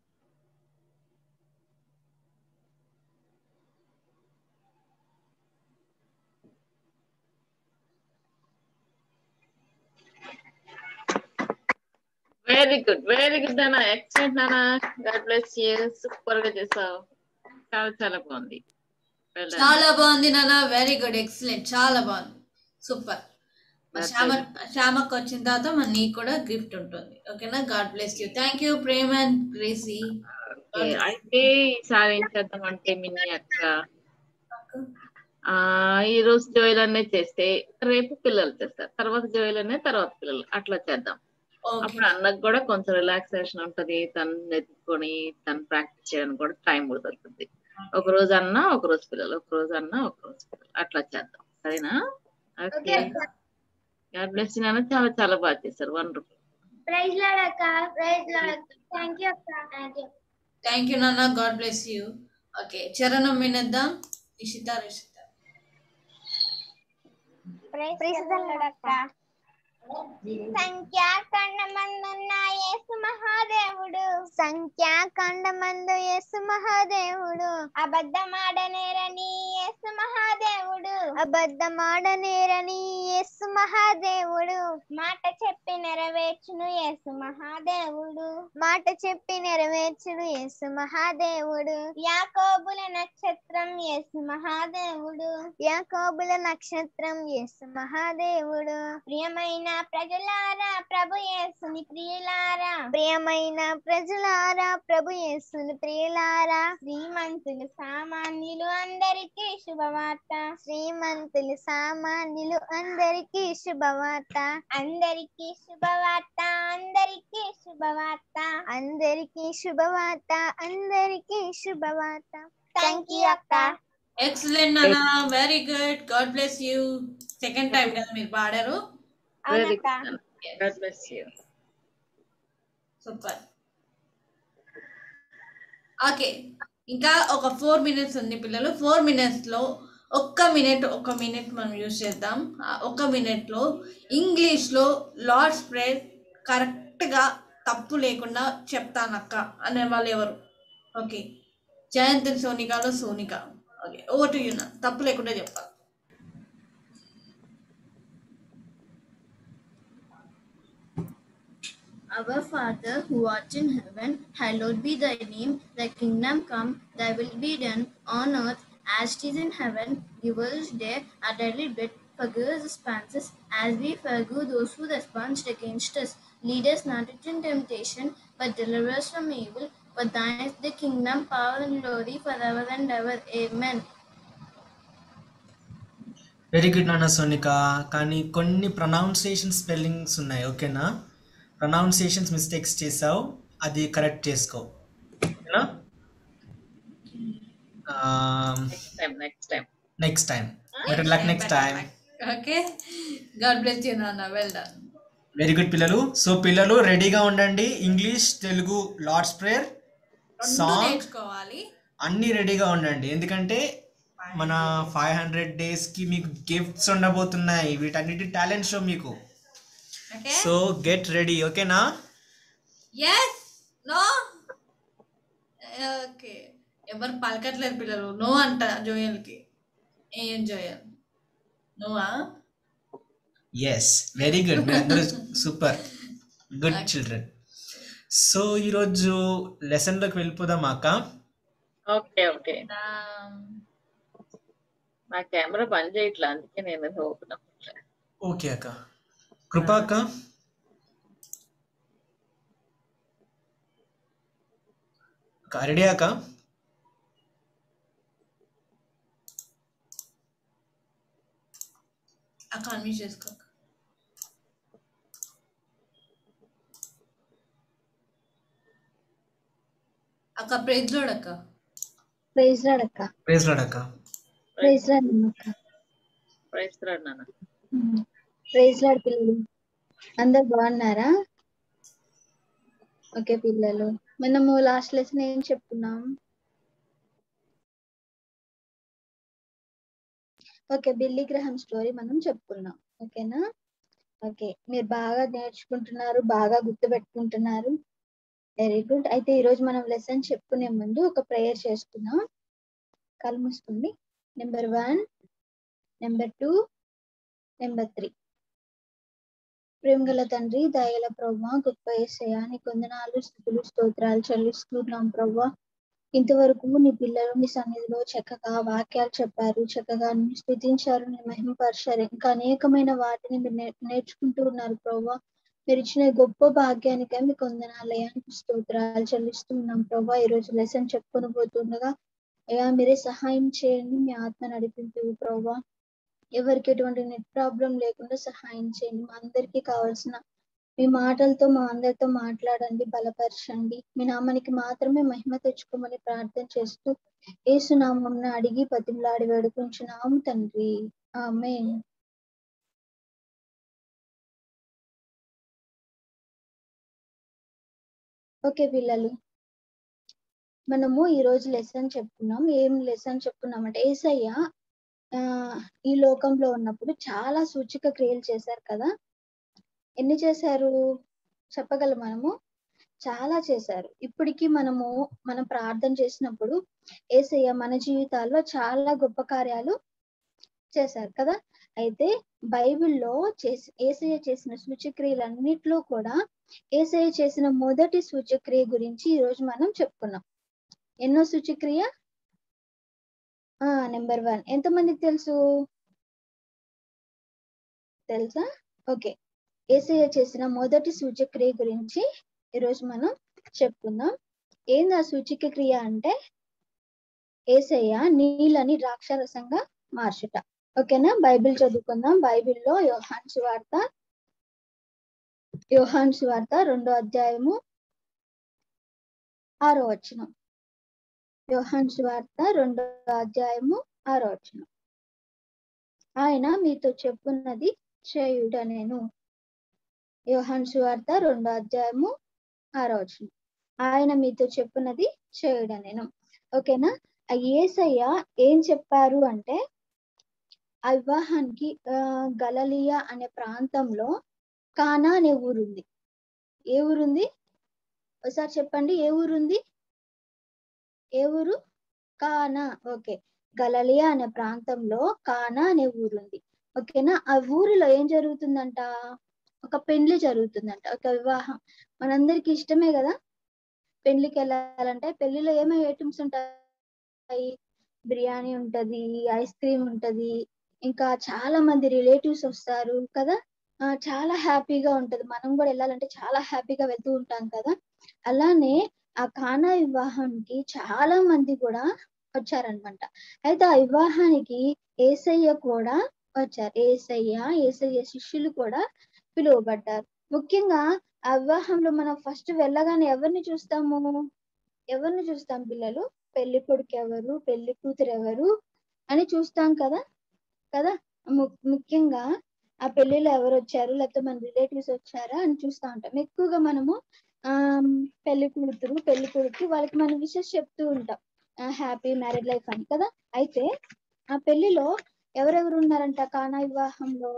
వెరీ గుడ్ వెరీ గుడ్ నాన్న ఎక్సలెంట్ నాన్న గాడ్ బ్లెస్ యూ సూపర్ గా చేసావు చాలా చాలా బాగుంది Well done. చాలా బాగుంది నాన్న వెరీ గుడ్ ఎక్సలెంట్ చాలా బాగుంది సూపర్ That's శ్యామ very శ్యామకు వచ్చిన తర్వాత మన నీకు కూడా గిఫ్ట్ ఉంటుంది ఓకేనా God bless you thank you Prem and Gracie Okay, అయితే ఈసారి ఏం చేద్దామంటే మినీ అక్క ఆ ఈ రోజు జోయిల్ అనే చేస్తే రేపు పిల్లలు చేస్తారు తర్వాత జోయిల్ అనే తర్వాత పిల్లలు అట్లా చేద్దాం అప్పుడు అన్నకు కూడా కొంచెం రిలాక్సేషన్ ఉంటది తను ఎత్తుకొని తను ప్రాక్టీస్ చేయడానికి కూడా టైం కూడా దొరుకుతుంది ఒక రోజు అన్న ఒక రోజు పిల్లలు ఒక రోజు అన్న ఒక రోజు పిల్లలు అట్లా చేద్దాం సరేనా ఓకే గాడ్ బ్లెస్ నాన్న చాలా చాలా బాగా చేశారు వండర్ఫుల్ ప్రైజ్ లాడ్ అక్క ప్రైజ్ లాడ్ థ్యాంక్ యూ అక్క థ్యాంక్ యూ థ్యాంక్ యూ నాన్న గాడ్ బ్లెస్ యూ ఓకే చరణం వినేద్దాం ఇషిత రిషిత ప్రైజ్ లాడ్ అక్క సంఖ్యాఖండమందున్న యేసు మహాదేవుడు సంఖ్యాఖండమందు యేసు మహాదేవుడు అబద్ధమాడనేరని యేసు మహాదేవుడు అబద్ధమాడనేరని యేసు మహాదేవుడు మాట చెప్పి నెరవేర్చును యేసు మహాదేవుడు మాట చెప్పి నెరవేర్చును యేసు మహాదేవుడు యాకోబుల నక్షత్రం యేసు మహాదేవుడు యాకోబుల నక్షత్రం యేసు మహాదేవుడు ప్రియమైన ప్రజలారా ప్రభు యేసుని ప్రియులారా ప్రియమైన ప్రజలారా ప్రభు యేసుని ప్రియులారా శ్రీమంతులు సామాన్యులు అందరికీ శుభవార్త శ్రీమంతులు సామాన్యులు అందరికీ శుభవార్త అందరికీ శుభవార్త అందరికీ శుభవార్త అందరికీ శుభవార్త అందరికీ శుభవార్త థ్యాంక్ యూ అక్క ఎక్సలెంట్ నాన్న very good God bless you second time కదా మీరు పాడారు very God bless you super okay ఇంకా ఒక ఫోర్ మినిట్స్ ఉంది పిల్లలు ఫోర్ మినిట్స్ లో ఒక్క మినిట్ ఒక మినిట్ మనం యూజ్ చేద్దాం ఆ ఒక్క మినిట్ లో ఇంగ్లీష్ లో లార్డ్స్ ప్రేయర్ కరెక్ట్ గా తప్పు లేకుండా చెప్తానక్క అనే వాళ్ళు ఎవరు ఓకే జయంతి సోనికాలో Sonika okay over to you నా తప్పు లేకుండా చెప్తా Our Father who art in heaven, hallowed be thy name. Thy kingdom come, thy will be done on earth as it is in heaven. Give us day our daily bread. Forgive us expenses as we forgive those who respond against us. Lead us not into temptation, but deliver us from evil. For thine is the kingdom, power, and glory forever and ever. Amen. Very good నాన్న సోనిక కానీ కొన్ని ప్రొనౌన్సియేషన్ స్పెల్లింగ్స్ ఉన్నాయి ఓకేనా ప్రొనౌన్సియేషన్స్ మిస్టేక్స్ చేసావు అది కరెక్ట్ చేసుకో ఓకేనా time next time next time better luck next time okay God bless you నాన్న వెల్ డన్ వెరీ గుడ్ పిల్లలు సో పిల్లలు రెడీగా ఉండండి ఇంగ్లీష్ తెలుగు లార్డ్స్ ప్రేయర్ రెండు సాంగ్ నేర్చుకోవాలి అన్నీ రెడీగా ఉండండి ఎందుకంటే మన ఫైవ్ హండ్రెడ్ డేస్కి మీకు గిఫ్ట్స్ ఉండబోతున్నాయి వీటన్నిటి టాలెంట్ షో మీకు ఓకే సో గెట్ రెడీ ఓకేనా ఎస్ నో ఓకే ఎవరు పలకట్లేరు పిల్లలు నో అంట జోయల్కి ఏం జోయల్ నువ్వా ఎస్ వెరీ గుడ్ మీరు అందరూ సూపర్ గుడ్ చిల్డ్రన్ సో ఈరోజు లెసన్లోకి వెళ్ళిపోదాం అక్క ఓకే ఓకే నా కెమెరా పని చేయట్లే అందుకే నేను ఓపెన్ అవ్వట్లే ఓకే అక్క కృపా అక్క అక్క రెడీ అక్క అక్క అన్మ్యూట్ చేసుకో అక్క ప్రైజ్ లోడ్ అక్క ప్రైజ్ రాడ్ అక్క ప్రేజ్ లాడ్ అక్క ప్రైజ్ రాడ్ అక్క ప్రైస్ రాడు నాన్న ప్రైజ్ లాడ్ పిల్లలు అందరు బాగున్నారా ఓకే పిల్లలు మనము లాస్ట్ లెసన్ ఏం చెప్పుకున్నాం ఓకే బిల్లీ గ్రహం స్టోరీ మనం చెప్పుకున్నాం ఓకేనా ఓకే మీరు బాగా నేర్చుకుంటున్నారు బాగా గుర్తు పెట్టుకుంటున్నారు వెరీ గుడ్ అయితే ఈ రోజు మనం లెసన్ చెప్పుకునే ముందు ఒక ప్రేయర్ చేసుకుందాం కళ్ళు మూసుకోండి number one number two number three ప్రేమగల తండ్రి దయగల ప్రభా గొప్ప ఏసయ్య నీ కొందనాలు స్థుతులు స్తోత్రాలు చెల్లిస్తున్నాం ప్రభా ఇంతవరకు నీ పిల్లలు నీ సన్నిధిలో చక్కగా వాక్యాలు చెప్పారు చక్కగా నిన్ను స్థుతించారు నీ మహిమపరిచారు ఇంకా అనేకమైన వాటిని మీరు నే- నేర్చుకుంటూ ఉన్నారు ప్రభా మీరు ఇచ్చిన ఈ గొప్ప భాగ్యానికై మీకు వందనాలయానికి స్తోత్రాలు చెల్లిస్తున్నాం ప్రభా ఈ రోజు లెసన్ చెప్పుకొని పోతుండగా అయ్యా మీరే సహాయం చేయండి మీ ఆత్మ నడిపించు ప్రభా ఎవరికి ఎటువంటి నెట్ ప్రాబ్లం లేకుండా సహాయం చేయండి మా అందరికీ కావాల్సిన మీ మాటలతో మా అందరితో మాట్లాడండి బలపరచండి మీ నామానికి మాత్రమే మహిమ తెచ్చుకోమని ప్రార్థన చేస్తూ ఏసు నామం అడిగి పతిమలాడి వేడుకుంటున్నాము తండ్రి ఆమె ఓకే పిల్లలు మనము ఈ రోజు లెసన్ చెప్పుకున్నాం ఏం లెసన్ చెప్పుకున్నాం అంటే ఏసయ్య ఆ ఈ లోకంలో ఉన్నప్పుడు చాలా సూచిక క్రియలు చేశారు కదా ఎన్ని చేశారు చెప్పగలం మనము చాలా చేశారు ఇప్పటికి మనము మనం ప్రార్థన చేసినప్పుడు ఏసయ్య మన జీవితాల్లో చాలా గొప్ప కార్యాలు చేశారు కదా అయితే బైబిల్లో చేసి ఏసయ్య చేసిన సూచక్రియలన్నిట్లో కూడా ఏసయ్య చేసిన మొదటి సూచక్రియ గురించి ఈ రోజు మనం చెప్పుకున్నాం ఎన్నో సూచక్రియ ఆ నెంబర్ వన్ ఎంతమందికి తెలుసు తెలుసా ఓకే ఏసయ్య చేసిన మొదటి సూచక్రియ గురించి ఈరోజు మనం చెప్పుకుందాం ఏంది ఆ సూచిక క్రియ అంటే ఏసయ్య నీళ్ళని ద్రాక్షరసంగా మార్చుట ఓకేనా బైబిల్ చదువుకుందాం బైబిల్లో యోహాన్ సువార్త యోహాన్ సువార్త రెండో అధ్యాయము ఆరో వచనం యోహాన్ సువార్త రెండో అధ్యాయము ఆరో వచనం ఆయన మీతో చెప్పున్నది చేయుట నేను యోహాన్ సువార్త రెండో అధ్యాయము ఆరో వచనం ఆయన మీతో చెప్పున్నది చేయుట నేను ఓకేనా ఆ యేసయ్య ఏం చెప్పారు అంటే ఆ వివాహానికి ఆ గలలియా అనే ప్రాంతంలో కానా అనే ఊరుంది ఏ ఊరుంది ఒకసారి చెప్పండి ఏ ఊరుంది ఏ ఊరు కానా ఓకే గలలియా అనే ప్రాంతంలో కానా అనే ఊరుంది ఓకేనా ఆ ఊరిలో ఏం జరుగుతుందంట ఒక పెళ్లి జరుగుతుందంట ఒక వివాహం మనందరికి ఇష్టమే కదా పెళ్లికి వెళ్ళాలంటే పెళ్లిలో ఏమేమి ఐటమ్స్ ఉంటాయి బిర్యానీ ఉంటది ఐస్ క్రీమ్ ఉంటది ఇంకా చాలా మంది రిలేటివ్స్ వస్తారు కదా ఆ చాలా హ్యాపీగా ఉంటది మనం కూడా వెళ్ళాలంటే చాలా హ్యాపీగా వెళ్తూ ఉంటాం కదా అలానే ఆ కానా వివాహానికి చాలా మంది కూడా వచ్చారనమాట అయితే ఆ వివాహానికి ఏసయ్య కూడా వచ్చారు ఏసయ్య ఏసయ్య శిష్యులు కూడా పిలువబడ్డారు ముఖ్యంగా ఆ వివాహంలో మనం ఫస్ట్ వెళ్ళగానే ఎవరిని చూస్తాము ఎవరిని చూస్తాం పిల్లలు పెళ్లి కొడుకు ఎవరు పెళ్లి కూతురు ఎవరు అని చూస్తాం కదా కదా ము- ముఖ్యంగా ఆ పెళ్లిలో ఎవరు వచ్చారు లేకపోతే మన రిలేటివ్స్ వచ్చారా అని చూస్తూ ఉంటాం ఎక్కువగా మనము ఆ పెళ్లి కూతురు పెళ్లి కొడుకు వాళ్ళకి మనం విషెస్ చెప్తూ ఉంటాం హ్యాపీ మ్యారేడ్ లైఫ్ అని కదా అయితే ఆ పెళ్లిలో ఎవరెవరు ఉన్నారంట కానా వివాహంలో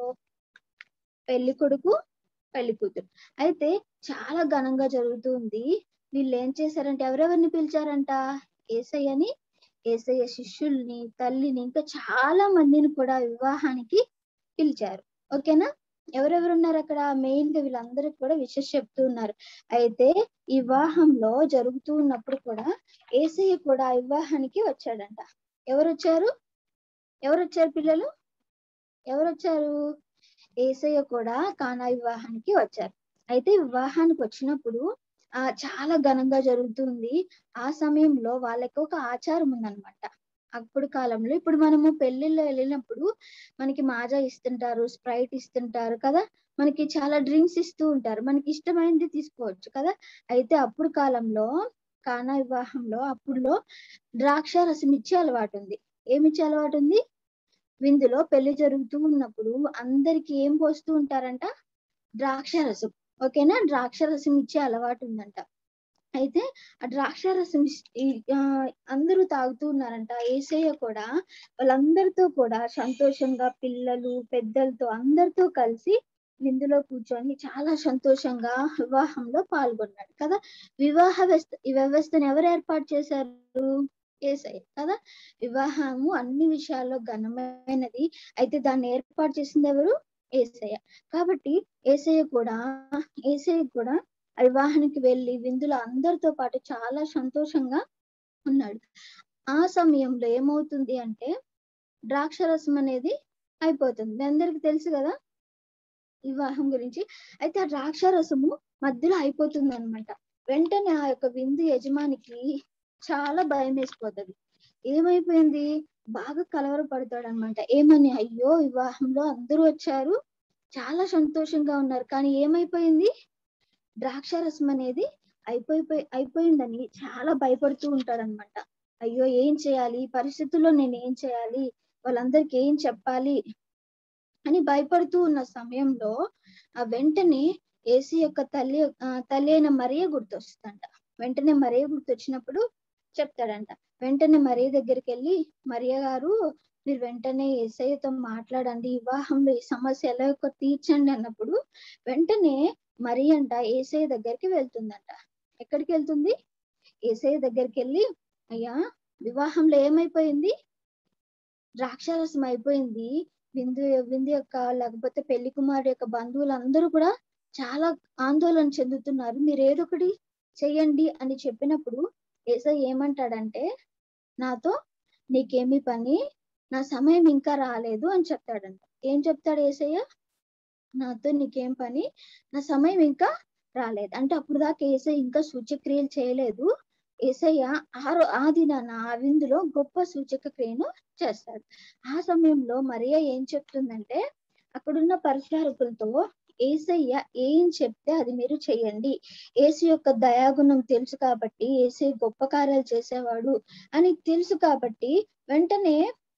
పెళ్లి కొడుకు పెళ్లి కూతురు అయితే చాలా ఘనంగా జరుగుతుంది వీళ్ళు ఏం చేశారంటే ఎవరెవరిని పిలిచారంట ఏసయ్యని ఏసయ్య శిష్యుల్ని తల్లిని ఇంకా చాలా మందిని కూడా వివాహానికి పిలిచారు ఓకేనా ఎవరెవరు ఉన్నారు అక్కడ మెయిన్ గా వీళ్ళందరికీ కూడా విషెస్ చెప్తూ ఉన్నారు అయితే ఈ వివాహంలో జరుగుతూ ఉన్నప్పుడు కూడా ఏసయ్య కూడా ఆ వివాహానికి వచ్చాడంట ఎవరు వచ్చారు ఎవరు వచ్చారు పిల్లలు ఎవరు వచ్చారు ఏసయ్య కూడా కానా వివాహానికి వచ్చారు అయితే వివాహానికి వచ్చినప్పుడు ఆ చాలా ఘనంగా జరుగుతుంది ఆ సమయంలో వాళ్ళకి ఒక ఆచారం ఉందన్నమాట అప్పుడు కాలంలో ఇప్పుడు మనము పెళ్లిళ్ళలో వెళ్ళినప్పుడు మనకి మాజా ఇస్తుంటారు స్ప్రైట్ ఇస్తుంటారు కదా మనకి చాలా డ్రింక్స్ ఇస్తూ ఉంటారు మనకి ఇష్టమైనది తీసుకోవచ్చు కదా అయితే అప్పుడు కాలంలో కానా వివాహంలో అప్పుడులో ద్రాక్ష రసం ఇచ్చే అలవాటు ఉంది ఏమి ఇచ్చే అలవాటు ఉంది విందులో పెళ్లి జరుగుతూ ఉన్నప్పుడు అందరికి ఏం పోస్తూ ఉంటారంట ద్రాక్ష రసం ఓకేనా ద్రాక్ష రసం ఇచ్చే అలవాటు ఉందంట అయితే ఆ ద్రాక్ష రసం ఇస్- ఈ- ఆ, అందరూ తాగుతూ ఉన్నారంట ఏసయ్య కూడా వాళ్ళందరితో కూడా సంతోషంగా పిల్లలు పెద్దలతో అందరితో కలిసి విందులో కూర్చొని చాలా సంతోషంగా వివాహంలో పాల్గొన్నాడు కదా వివాహ వ్యవస్థ ఈ వ్యవస్థను ఎవరు ఏర్పాటు చేశారు ఏసయ్య కదా వివాహము అన్ని విషయాల్లో ఘనమైనది అయితే దాన్ని ఏర్పాటు చేసింది ఎవరు ఏసయ్య కాబట్టి ఏసయ్య కూడా ఏసయ్య కూడా ఆ వివాహానికి వెళ్ళి విందులో అందరితో పాటు చాలా సంతోషంగా ఉన్నాడు ఆ సమయంలో ఏమవుతుంది అంటే ద్రాక్షరసం అనేది అయిపోతుంది మీ అందరికి తెలుసు కదా వివాహం గురించి అయితే ఆ ద్రాక్షరసము మధ్యలో అయిపోతుంది అనమాట వెంటనే ఆ యొక్క విందు యజమానికి చాలా భయం వేసిపోతుంది ఏమైపోయింది బాగా కలవరపడతాడు అనమాట ఏమని అయ్యో వివాహంలో అందరూ వచ్చారు చాలా సంతోషంగా ఉన్నారు కానీ ఏమైపోయింది ద్రాక్షారసం అనేది అయిపోయిపోయి అయిపోయిందని చాలా భయపడుతూ ఉంటాడు అనమాట అయ్యో ఏం చేయాలి ఈ పరిస్థితుల్లో నేను ఏం చేయాలి వాళ్ళందరికీ ఏం చెప్పాలి అని భయపడుతూ ఉన్న సమయంలో ఆ వెంటనే ఏసీ యొక్క తల్లి ఆ, తల్లి అయిన మరియ గుర్తొస్తుందంట వెంటనే మరియ గుర్తొచ్చినప్పుడు చెప్తాడంట వెంటనే మరియ దగ్గరికి వెళ్ళి మరియ గారు మీరు వెంటనే ఏసయ్యతో మాట్లాడండి వివాహంలో ఈ సమస్య ఎలా యొక్క తీర్చండి అన్నప్పుడు వెంటనే మరి అంట ఏసయ్య దగ్గరికి వెళ్తుందంట ఎక్కడికి వెళ్తుంది ఏసయ్య దగ్గరికి వెళ్ళి అయ్యా వివాహంలో ఏమైపోయింది ద్రాక్షారసం అయిపోయింది విందు విందు యొక్క లేకపోతే పెళ్లి కుమారుడు యొక్క బంధువులు అందరూ కూడా చాలా ఆందోళన చెందుతున్నారు మీరు ఏదో ఒకటి చెయ్యండి అని చెప్పినప్పుడు ఏసయ్య ఏమంటాడంటే నాతో నీకేమి పని నా సమయం ఇంకా రాలేదు అని చెప్తాడంట ఏం చెప్తాడు ఏసయ్య నాతో నీకేం పని నా సమయం ఇంకా రాలేదు అంటే అప్పుడు దాకా ఏసయ్య ఇంకా సూచక్రియలు చేయలేదు ఏసయ్య ఆరో ఆ దినాన ఆ విందులో గొప్ప సూచక క్రియను చేస్తాడు ఆ సమయంలో మరియా ఏం చెప్తుందంటే అక్కడున్న పరిచారకులతో ఏసయ్య ఏం చెప్తే అది మీరు చెయ్యండి ఏసు యొక్క దయాగుణం తెలుసు కాబట్టి ఏసే గొప్ప కార్యాలు చేసేవాడు అని తెలుసు కాబట్టి వెంటనే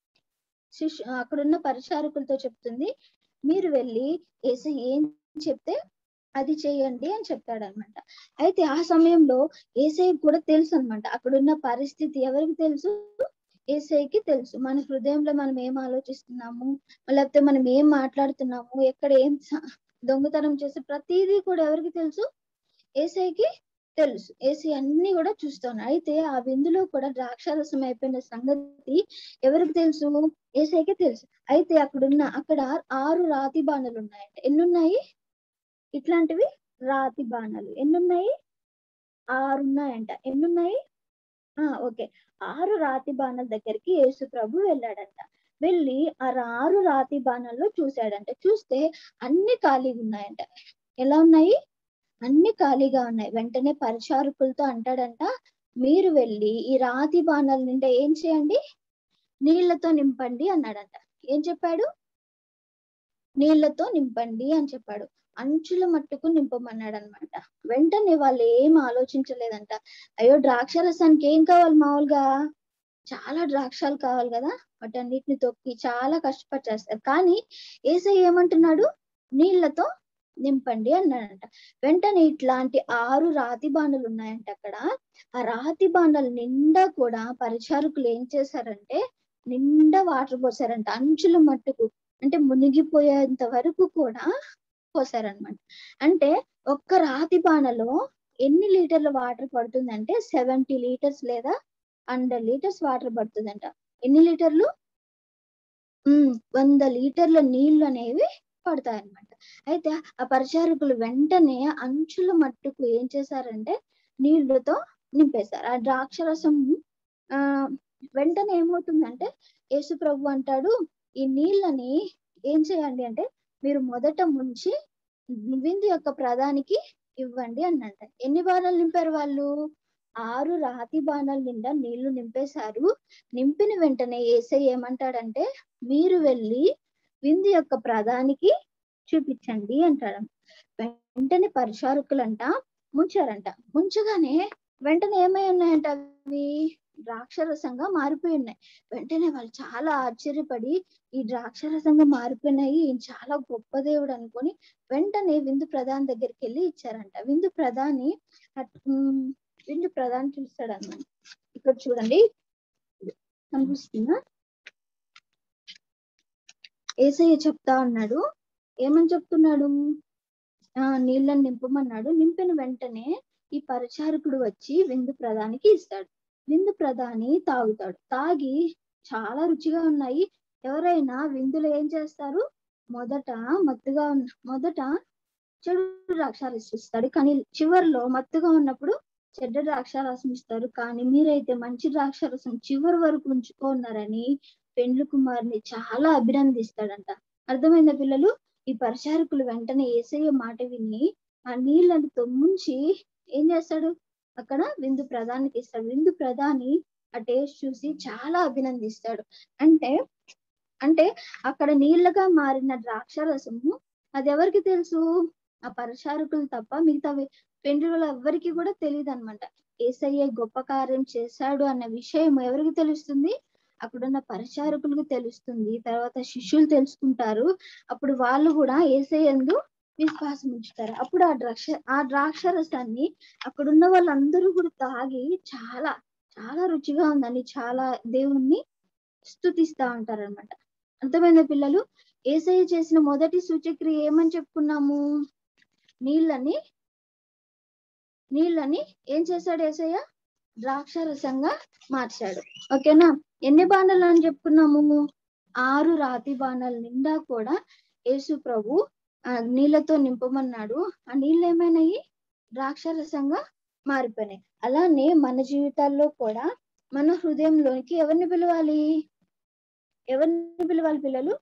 శిష్యు అక్కడున్న పరిచారకులతో చెప్తుంది మీరు వెళ్ళి ఏసు ఏం చెప్తే అది చేయండి అని చెప్తాడు అనమాట అయితే ఆ సమయంలో ఏసఐ కూడా తెలుసు అనమాట అక్కడున్న పరిస్థితి ఎవరికి తెలుసు ఏసైకి తెలుసు మన హృదయంలో మనం ఏం ఆలోచిస్తున్నాము లేకపోతే మనం ఏం మాట్లాడుతున్నాము ఎక్కడ ఏం స- దొంగతనం చేసే ప్రతిదీ కూడా ఎవరికి తెలుసు ఏసైకి తెలుసు ఏసీ అన్ని కూడా చూస్తున్నాడు అయితే ఆ విందులో కూడా ద్రాక్షారసం అయిపోయిన సంగతి ఎవరికి తెలుసు ఏసైకి తెలుసు అయితే అక్కడున్న అక్కడ ఆరు రాతి బాణలు ఉన్నాయంట ఎన్ని ఉన్నాయి ఇట్లాంటివి రాతి బాణాలు ఎన్ని ఉన్నాయి ఆరు ఉన్నాయంట ఎన్ని ఉన్నాయి ఆ ఓకే ఆరు రాతి బాణాల దగ్గరికి యేసు ప్రభు వెళ్ళాడంట వెళ్ళి ఆ ఆరు రాతి బాణాల్లో చూశాడంట చూస్తే అన్ని ఖాళీగా ఉన్నాయంట ఎలా ఉన్నాయి అన్ని ఖాళీగా ఉన్నాయి వెంటనే పరిచారకులతో అంటాడంట మీరు వెళ్ళి ఈ రాతి బాణాల నిండా ఏం చేయండి నీళ్లతో నింపండి అన్నాడంట ఏం చెప్పాడు నీళ్లతో నింపండి అని చెప్పాడు అంచుల మట్టుకు నింపమన్నాడు అనమాట వెంటనే వాళ్ళు ఏం ఆలోచించలేదంట అయ్యో ద్రాక్ష రసానికి ఏం కావాలి మామూలుగా చాలా ద్రాక్షాలు కావాలి కదా వాటన్నిటిని తొక్కి చాలా కష్టపడి చేస్తారు కానీ ఏసై ఏమంటున్నాడు నీళ్లతో నింపండి అన్నాడంట వెంటనే ఇట్లాంటి ఆరు రాతి బాణలు ఉన్నాయంట అక్కడ ఆ రాతి బాణలు నిండా కూడా పరిచారకులు ఏం చేశారంటే నిండా వాటర్ పోసారంట అంచుల మట్టుకు అంటే మునిగిపోయేంత వరకు కూడా పోసారనమాట అంటే ఒక్క రాతి బాణలో ఎన్ని లీటర్ల వాటర్ పడుతుందంటే సెవెంటీ లీటర్స్ లేదా హండ్రెడ్ లీటర్స్ వాటర్ పడుతుందంట ఎన్ని లీటర్లు ఉమ్, వంద లీటర్ల నీళ్లు అనేవి పడతాయన్నమాట అయితే ఆ పరిచారకులు వెంటనే అంచుల మట్టుకు ఏం చేశారంటే నీళ్లతో నింపేశారు ఆ ద్రాక్షరసం ఆ వెంటనే ఏమవుతుందంటే యేసు ప్రభు అంటాడు ఈ నీళ్ళని ఏం చేయండి అంటే మీరు మొదట ముంచి విందు యొక్క ప్రధానికి ఇవ్వండి అన్నంట ఎన్ని బాణాలు నింపారు వాళ్ళు ఆరు రాతి బాణాల నిండా నీళ్లు నింపేశారు నింపిన వెంటనే ఏసై ఏమంటాడంటే మీరు వెళ్ళి విందు యొక్క ప్రధానికి చూపించండి అంటాడు వెంటనే పరిచారకులంట ముంచారంట ముంచగానే వెంటనే ఏమై ఉన్నాయంట అవి ద్రాక్షరసంగా మారిపోయి ఉన్నాయి వెంటనే వాళ్ళు చాలా ఆశ్చర్యపడి ఈ ద్రాక్షరసంగా మారిపోయినాయి ఈయన చాలా గొప్ప దేవుడు అనుకొని వెంటనే విందు ప్రధాని దగ్గరికి వెళ్ళి ఇచ్చారంట విందు ప్రధాని అట్- ఉమ్, విందు ప్రధాని చూస్తాడు అన్నమాట ఇక్కడ చూడండి కనిపిస్తుందా ఏసయ్య చెప్తా ఉన్నాడు ఏమని చెప్తున్నాడు ఆ నీళ్ళని నింపమన్నాడు నింపిన వెంటనే ఈ పరిచారకుడు వచ్చి విందు ప్రధానికి ఇస్తాడు విందు ప్రధాని తాగుతాడు తాగి చాలా రుచిగా ఉన్నాయి ఎవరైనా విందులో ఏం చేస్తారు మొదట మత్తుగా ఉన్న మొదట చెడు ద్రాక్షారసం ఇస్తాడు కానీ చివరిలో మత్తుగా ఉన్నప్పుడు చెడ్డ ద్రాక్షారసం ఇస్తారు కానీ మీరైతే మంచి ద్రాక్షారసం చివరి వరకు ఉంచుకున్నారని పెండ్లు కుమార్ని చాలా అభినందిస్తాడంట అర్థమైందా పిల్లలు ఈ పరిచారకులు వెంటనే ఏసయ్య మాట విని ఆ నీళ్ళని తొమ్ముంచి ఏం చేస్తాడు అక్కడ విందు ప్రధానికి ఇస్తాడు విందు ప్రధాని ఆ టేస్ట్ చూసి చాలా అభినందిస్తాడు అంటే అంటే అక్కడ నీళ్ళగా మారిన ద్రాక్ష రసము అది ఎవరికి తెలుసు ఆ పరిచారకులు తప్ప మిగతా పెండ్రులు ఎవ్వరికి కూడా తెలియదు అనమాట ఏసయ్య గొప్ప కార్యం చేశాడు అన్న విషయం ఎవరికి తెలుస్తుంది అక్కడున్న పరిచారకులకు తెలుస్తుంది తర్వాత శిష్యులు తెలుసుకుంటారు అప్పుడు వాళ్ళు కూడా ఏసయ్యందు విశ్వాసం ఉంచుతారు అప్పుడు ఆ ద్రాక్ష ఆ ద్రాక్ష రసాన్ని అక్కడున్న వాళ్ళందరూ కూడా తాగి చాలా చాలా రుచిగా ఉందని చాలా దేవుణ్ణి స్తుతిస్తా ఉంటారు అనమాట అర్థమైందా పిల్లలు ఏసయ్య చేసిన మొదటి సూచక్రియ ఏమని చెప్పుకున్నాము నీళ్ళని నీళ్ళని ఏం చేశాడు ఏసయ్య ద్రాక్ష రసంగా మార్చాడు ఓకేనా ఎన్ని బాణాలు అని చెప్పుకున్నాము ఆరు రాతి బాణాల నిండా కూడా యేసు ప్రభు ఆ నీళ్ళతో నింపమన్నాడు ఆ నీళ్ళు ఏమైనాయి ద్రాక్ష రసంగా మారిపోయినాయి అలానే మన జీవితాల్లో కూడా మన హృదయంలోనికి ఎవరిని పిలవాలి ఎవరిని పిలవాలి పిల్లలు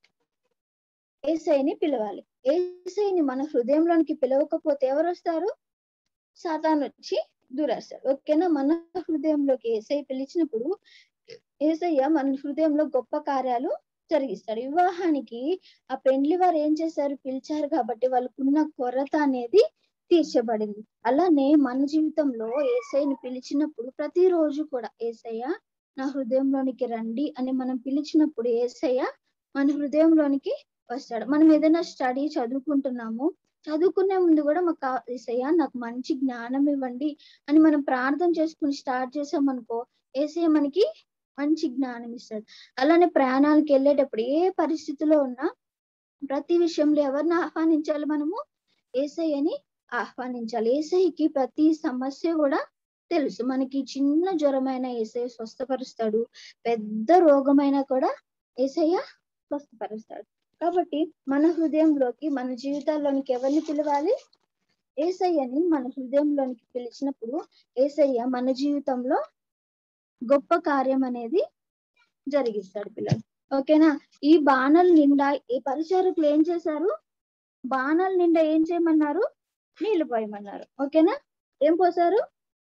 ఏసైని పిలవాలి ఏసైని మన హృదయంలోనికి పిలవకపోతే ఎవరు వస్తారు సాతాను వచ్చి దూరేస్తారు ఓకేనా మన హృదయంలోకి ఏసై పిలిచినప్పుడు ఏసయ్య మన హృదయంలో గొప్ప కార్యాలు జరిగిస్తాడు వివాహానికి ఆ పెండ్లి వారు ఏం చేశారు పిలిచారు కాబట్టి వాళ్ళకున్న కొరత అనేది తీర్చబడింది అలానే మన జీవితంలో ఏసైని పిలిచినప్పుడు ప్రతిరోజు కూడా ఏసయ్య నా హృదయంలోనికి రండి అని మనం పిలిచినప్పుడు ఏసయ్య మన హృదయంలోనికి వస్తాడు మనం ఏదైనా స్టడీ చదువుకుంటున్నాము చదువుకునే ముందు కూడా మాకు కా- ఏసయ్య నాకు మంచి జ్ఞానం ఇవ్వండి అని మనం ప్రార్థన చేసుకుని స్టార్ట్ చేసామనుకో ఏసయ్య మనకి మంచి జ్ఞానం ఇస్తాడు అలానే ప్రయాణాలకు వెళ్ళేటప్పుడు ఏ పరిస్థితిలో ఉన్నా ప్రతి విషయంలో ఎవరిని ఆహ్వానించాలి మనము ఏసయ్యని ఆహ్వానించాలి ఏసయ్యకి ప్రతి సమస్య కూడా తెలుసు మనకి చిన్న జ్వరమైన ఏసయ్య స్వస్థపరుస్తాడు పెద్ద రోగమైన కూడా ఏసయ్య స్వస్థపరుస్తాడు కాబట్టి మన హృదయంలోకి మన జీవితాల్లోనికి ఎవరిని పిలవాలి ఏసయ్యని మన హృదయంలోనికి పిలిచినప్పుడు ఏసయ్య మన జీవితంలో గొప్ప కార్యం అనేది జరిగిస్తాడు పిల్లలు ఓకేనా ఈ బాణల నిండా ఈ పరిచారకులు ఏం చేశారు బాణాల నిండా ఏం చేయమన్నారు నీళ్లు పోయమన్నారు ఓకేనా ఏం పోసారు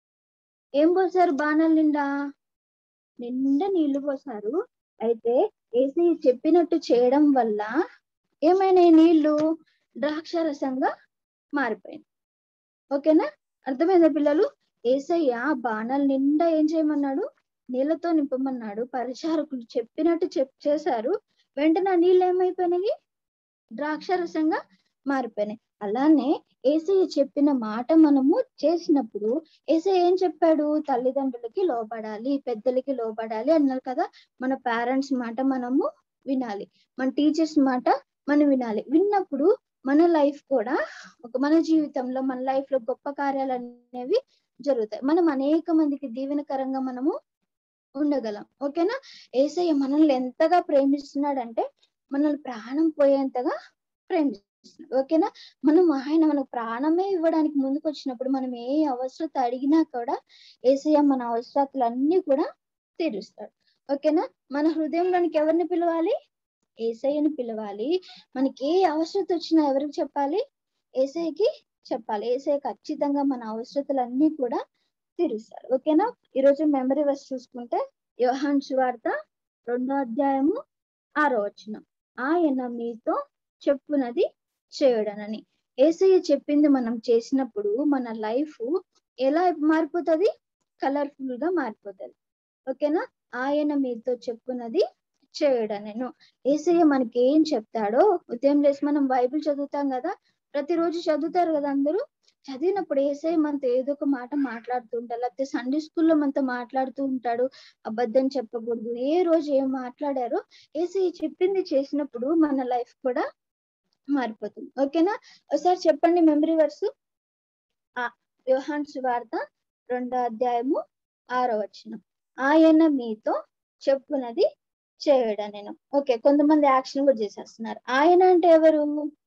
ఏం పోసారు బాణాల నిండా నిండా నీళ్లు పోసారు అయితే ఏసీ చెప్పినట్టు చేయడం వల్ల ఏమైనాయి నీళ్లు ద్రాక్షరసంగా మారిపోయింది ఓకేనా అర్థమైందా పిల్లలు ఏసయ్య బాణాల నిండా ఏం చేయమన్నాడు నీళ్ళతో నింపమన్నాడు పరిచారకులు చెప్పినట్టు చెప్ చేశారు వెంటనే ఆ నీళ్ళు ఏమైపోయినాయి ద్రాక్షరసంగా మారిపోయినాయి అలానే ఏసయ్య చెప్పిన మాట మనము చేసినప్పుడు ఏసయ్య ఏం చెప్పాడు తల్లిదండ్రులకి లోబడాలి పెద్దలకి లోబడాలి అన్నారు కదా మన పేరెంట్స్ మాట మనము వినాలి మన టీచర్స్ మాట మనం వినాలి విన్నప్పుడు మన లైఫ్ కూడా ఒక మన జీవితంలో మన లైఫ్ లో గొప్ప కార్యాలు అనేవి జరుగుతాయి మనం అనేక మందికి దీవెనకరంగా మనము ఉండగలం ఓకేనా ఏసయ్య మనల్ని ఎంతగా ప్రేమిస్తున్నాడంటే మనల్ని ప్రాణం పోయేంతగా ప్రేమిస్తున్నాడు ఓకేనా మనం ఆయన మనకు ప్రాణమే ఇవ్వడానికి ముందుకు వచ్చినప్పుడు మనం ఏ అవసరత అడిగినా కూడా ఏసయ్య మన అవసరతలన్నీ కూడా తీరుస్తాడు ఓకేనా మన హృదయంలోనికి ఎవరిని పిలవాలి ఏసయ్యని పిలవాలి మనకి ఏ అవసరత వచ్చినా ఎవరికి చెప్పాలి ఏసయ్యకి చెప్పాలి ఏసయ్య ఖచ్చితంగా మన అవసరతలన్నీ కూడా తీరుస్తాడు ఓకేనా ఈరోజు మెమరీ వర్స్ చూసుకుంటే యోహాన్ సువార్త రెండో అధ్యాయము ఆరో వచనం ఆయన మీతో చెప్పునది చేయడనని ఏసయ్య చెప్పింది మనం చేసినప్పుడు మన లైఫ్ ఎలా మారిపోతుంది కలర్ఫుల్ గా మారిపోతుంది ఓకేనా ఆయన మీతో చెప్పునది చేయడం నేను ఏసయ్య మనకి ఏం చెప్తాడో ఉదయం లేసి మనం బైబిల్ చదువుతాం కదా ప్రతిరోజు చదువుతారు కదా అందరూ చదివినప్పుడు ఏసై మనతో ఏదో ఒక మాట మాట్లాడుతూ ఉంటాడు లేకపోతే సండే స్కూల్లో మనతో మాట్లాడుతూ ఉంటాడు అబద్ధం చెప్పకూడదు ఏ రోజు ఏం మాట్లాడారో ఏసై చెప్పింది చేసినప్పుడు మన లైఫ్ కూడా మారిపోతుంది ఓకేనా ఒకసారి చెప్పండి మెమరీ వర్స్ ఆ యోహాన్ సువార్త రెండో అధ్యాయము ఆరో వచనం ఆయన మీతో చెప్పునది చేయడం నేను ఓకే కొంతమంది యాక్షన్ కూడా చేసేస్తున్నారు ఆయన అంటే ఎవరు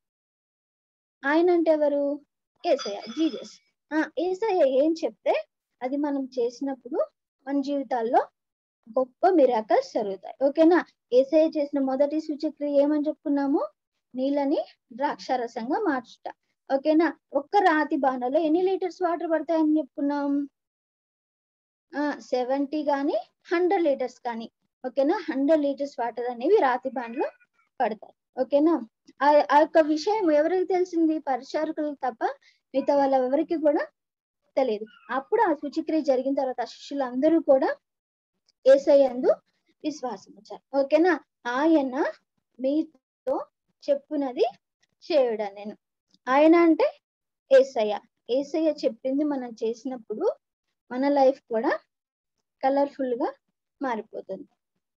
ఆయన అంటే ఎవరు ఏసయ్య జీజస్ ఆ ఏసయ్య ఏం చెప్తే అది మనం చేసినప్పుడు మన జీవితాల్లో గొప్ప మిరాకల్స్ జరుగుతాయి ఓకేనా ఏసయ్య చేసిన మొదటి సూచక్రియ ఏమని చెప్పుకున్నాము నీళ్ళని ద్రాక్షారసంగా మార్చుట ఓకేనా ఒక్క రాతి బాణలో ఎన్ని లీటర్స్ వాటర్ పడతాయని చెప్పుకున్నాం సెవెంటీ కానీ హండ్రెడ్ లీటర్స్ కానీ ఓకేనా హండ్రెడ్ లీటర్స్ వాటర్ అనేవి రాతి బాండ్లో పడతాయి ఓకేనా ఆ ఆ యొక్క విషయం ఎవరికి తెలిసింది పరిచారకులకు తప్ప మిగతా వాళ్ళ ఎవరికి కూడా తెలియదు అప్పుడు ఆ సూచిక్రియ జరిగిన తర్వాత ఆ శిష్యులందరూ కూడా ఏసయ్యందు విశ్వాసం వచ్చారు ఓకేనా ఆయన మీతో చెప్పునది చేయుడా నేను ఆయన అంటే ఏసయ్య ఏసయ్య చెప్పింది మనం చేసినప్పుడు మన లైఫ్ కూడా కలర్ఫుల్ గా మారిపోతుంది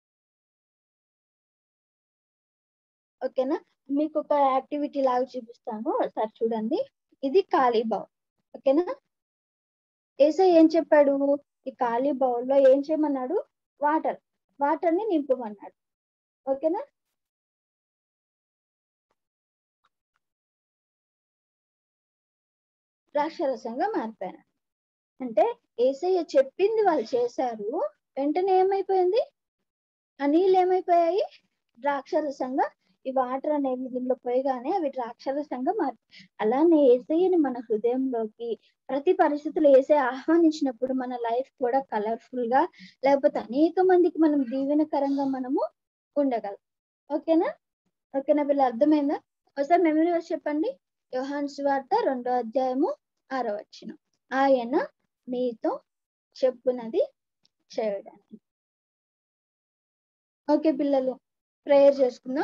ఓకేనా మీకు ఒక యాక్టివిటీ లాగా చూపిస్తాను ఒకసారి చూడండి ఇది ఖాళీ బౌల్ ఓకేనా ఏసై ఏం చెప్పాడు ఈ ఖాళీ బౌల్ లో ఏం చేయమన్నాడు వాటర్ వాటర్ ని నింపమన్నాడు ఓకేనా ద్రాక్షరసంగా మారిపోయాను అంటే ఏసయ్య చెప్పింది వాళ్ళు చేశారు వెంటనే ఏమైపోయింది ఆ నీళ్ళు ఏమైపోయాయి ద్రాక్షరసంగా ఈ వాటర్ అనేవి దీనిలో పోయగానే అవి ద్రాక్షరసంగా మారి అలానే ఏసయ్యని మన హృదయంలోకి ప్రతి పరిస్థితులు ఏసే ఆహ్వానించినప్పుడు మన లైఫ్ కూడా కలర్ఫుల్ గా లేకపోతే అనేక మందికి మనం దీవెనకరంగా మనము ఉండగలం ఓకేనా ఓకేనా వీళ్ళు అర్థమైందా ఒకసారి మెమరీ వర్స్ చెప్పండి యోహాన్ వార్త రెండో అధ్యాయము ఆరో వచ్చిన ఆయన మీతో చెప్పునది చేయడానికి ఓకే పిల్లలు ప్రేయర్ చేసుకుందాం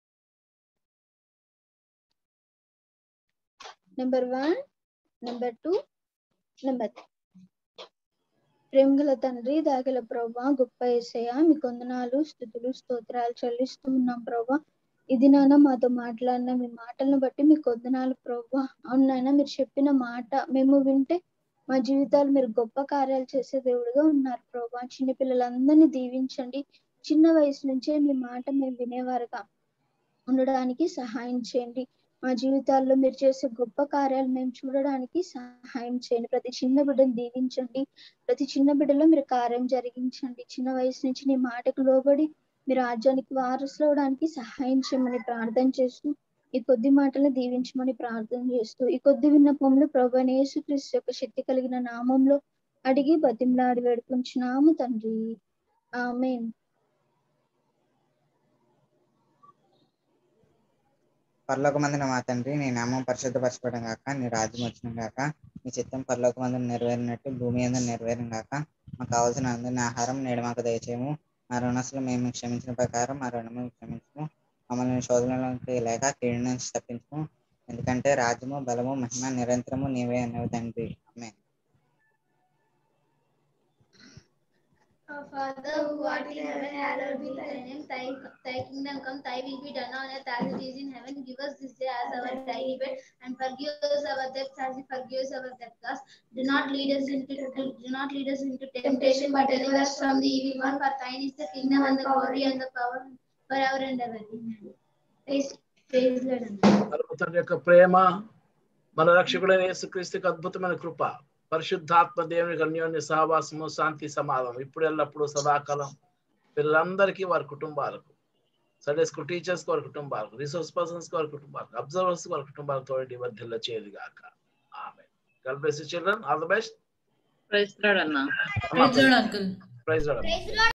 number one number two number three ప్రేమగల తండ్రి దాగల ప్రభా గొప్ప ఏసయ్య మీ కొందనాలు స్థుతులు స్తోత్రాలు చెల్లిస్తూ ఉన్నాం ప్రభా ఇది నాన్న మాతో మాట్లాడిన మీ మాటలను బట్టి మీ కొందనాలు ప్రభా అవును నాయన మీరు చెప్పిన మాట మేము వింటే మా జీవితాలు మీరు గొప్ప కార్యాలు చేసే దేవుడుగా ఉన్నారు ప్రభా చిన్న పిల్లలందరినీ దీవించండి చిన్న వయసు నుంచే మీ మాట మేము వినేవారుగా ఉండడానికి సహాయం చేయండి మా జీవితాల్లో మీరు చేసే గొప్ప కార్యాలు మేము చూడడానికి సహాయం చేయండి ప్రతి చిన్న బిడ్డను దీవించండి ప్రతి చిన్న బిడ్డలో మీరు కార్యం జరిగించండి చిన్న వయసు నుంచి నీ మాటకు లోబడి మీరు రాజ్యానికి వారసులు అవడానికి సహాయం చేయమని ప్రార్థన చేస్తూ ఈ కొద్ది మాటలను దీవించమని ప్రార్థన చేస్తూ ఈ కొద్ది విన్నపంలో ప్రభు యేసుక్రీస్తు యొక్క శక్తి కలిగిన నామంలో అడిగి బతిమలాడి వేడుకుంటున్నాము తండ్రి ఆమెన్ పరలోక మందిన మా తండ్రి నీ నామం పరిశుద్ధపరచబడం గాక నీ రాజ్యం వచ్చిన గాక నీ చిత్తం పరలోక మందిన నెరవేరినట్టు భూమి అందరూ నెరవేరిన గాక మాకు కావాల్సిన అందరిని ఆహారం నేడు మాకు దయచేయము మా రుణస్తులు మేము క్షమించిన ప్రకారం మా రుణము క్షమించము మమ్మల్ని శోధనలోకి లేక కీడు నుంచి తప్పించము ఎందుకంటే రాజ్యము బలము మహిమ నిరంతరము నీవే అనేవి తండ్రి ఆమె Our Father who art in heaven, hallowed be thy name. Thy, thy kingdom come, thy will be done on earth as it is in heaven. Give us this day as our daily bread, and forgive us our debts as we forgive us our debtors. Do not lead us into do not lead us into temptation, but deliver us from the evil one. For thine is the kingdom and the glory and the power forever and ever. Amen. Praise, praise Lord. తండ్రి యొక్క ప్రేమ మన రక్షకుడైన యేసుక్రీస్తుకి అద్భుతమైన కృప పరిశుద్ధాత్మ దేవునికి అన్యోన్య సహవాసము శాంతి సమాధానం ఇప్పుడు ఎల్లప్పుడూ సదాకాలం పిల్లలందరికీ వారి కుటుంబాలకు సండే స్కూల్ టీచర్స్ వారి కుటుంబాలకు రిసోర్స్ పర్సన్స్ వారి కుటుంబాలకు అబ్జర్వర్స్ వారి కుటుంబాలతో వర్ధిల్ల చేయదు గాక ఆమె God bless children all the best praise lord అన్న ప్రైజ్ అంకుల్ ప్రైజ్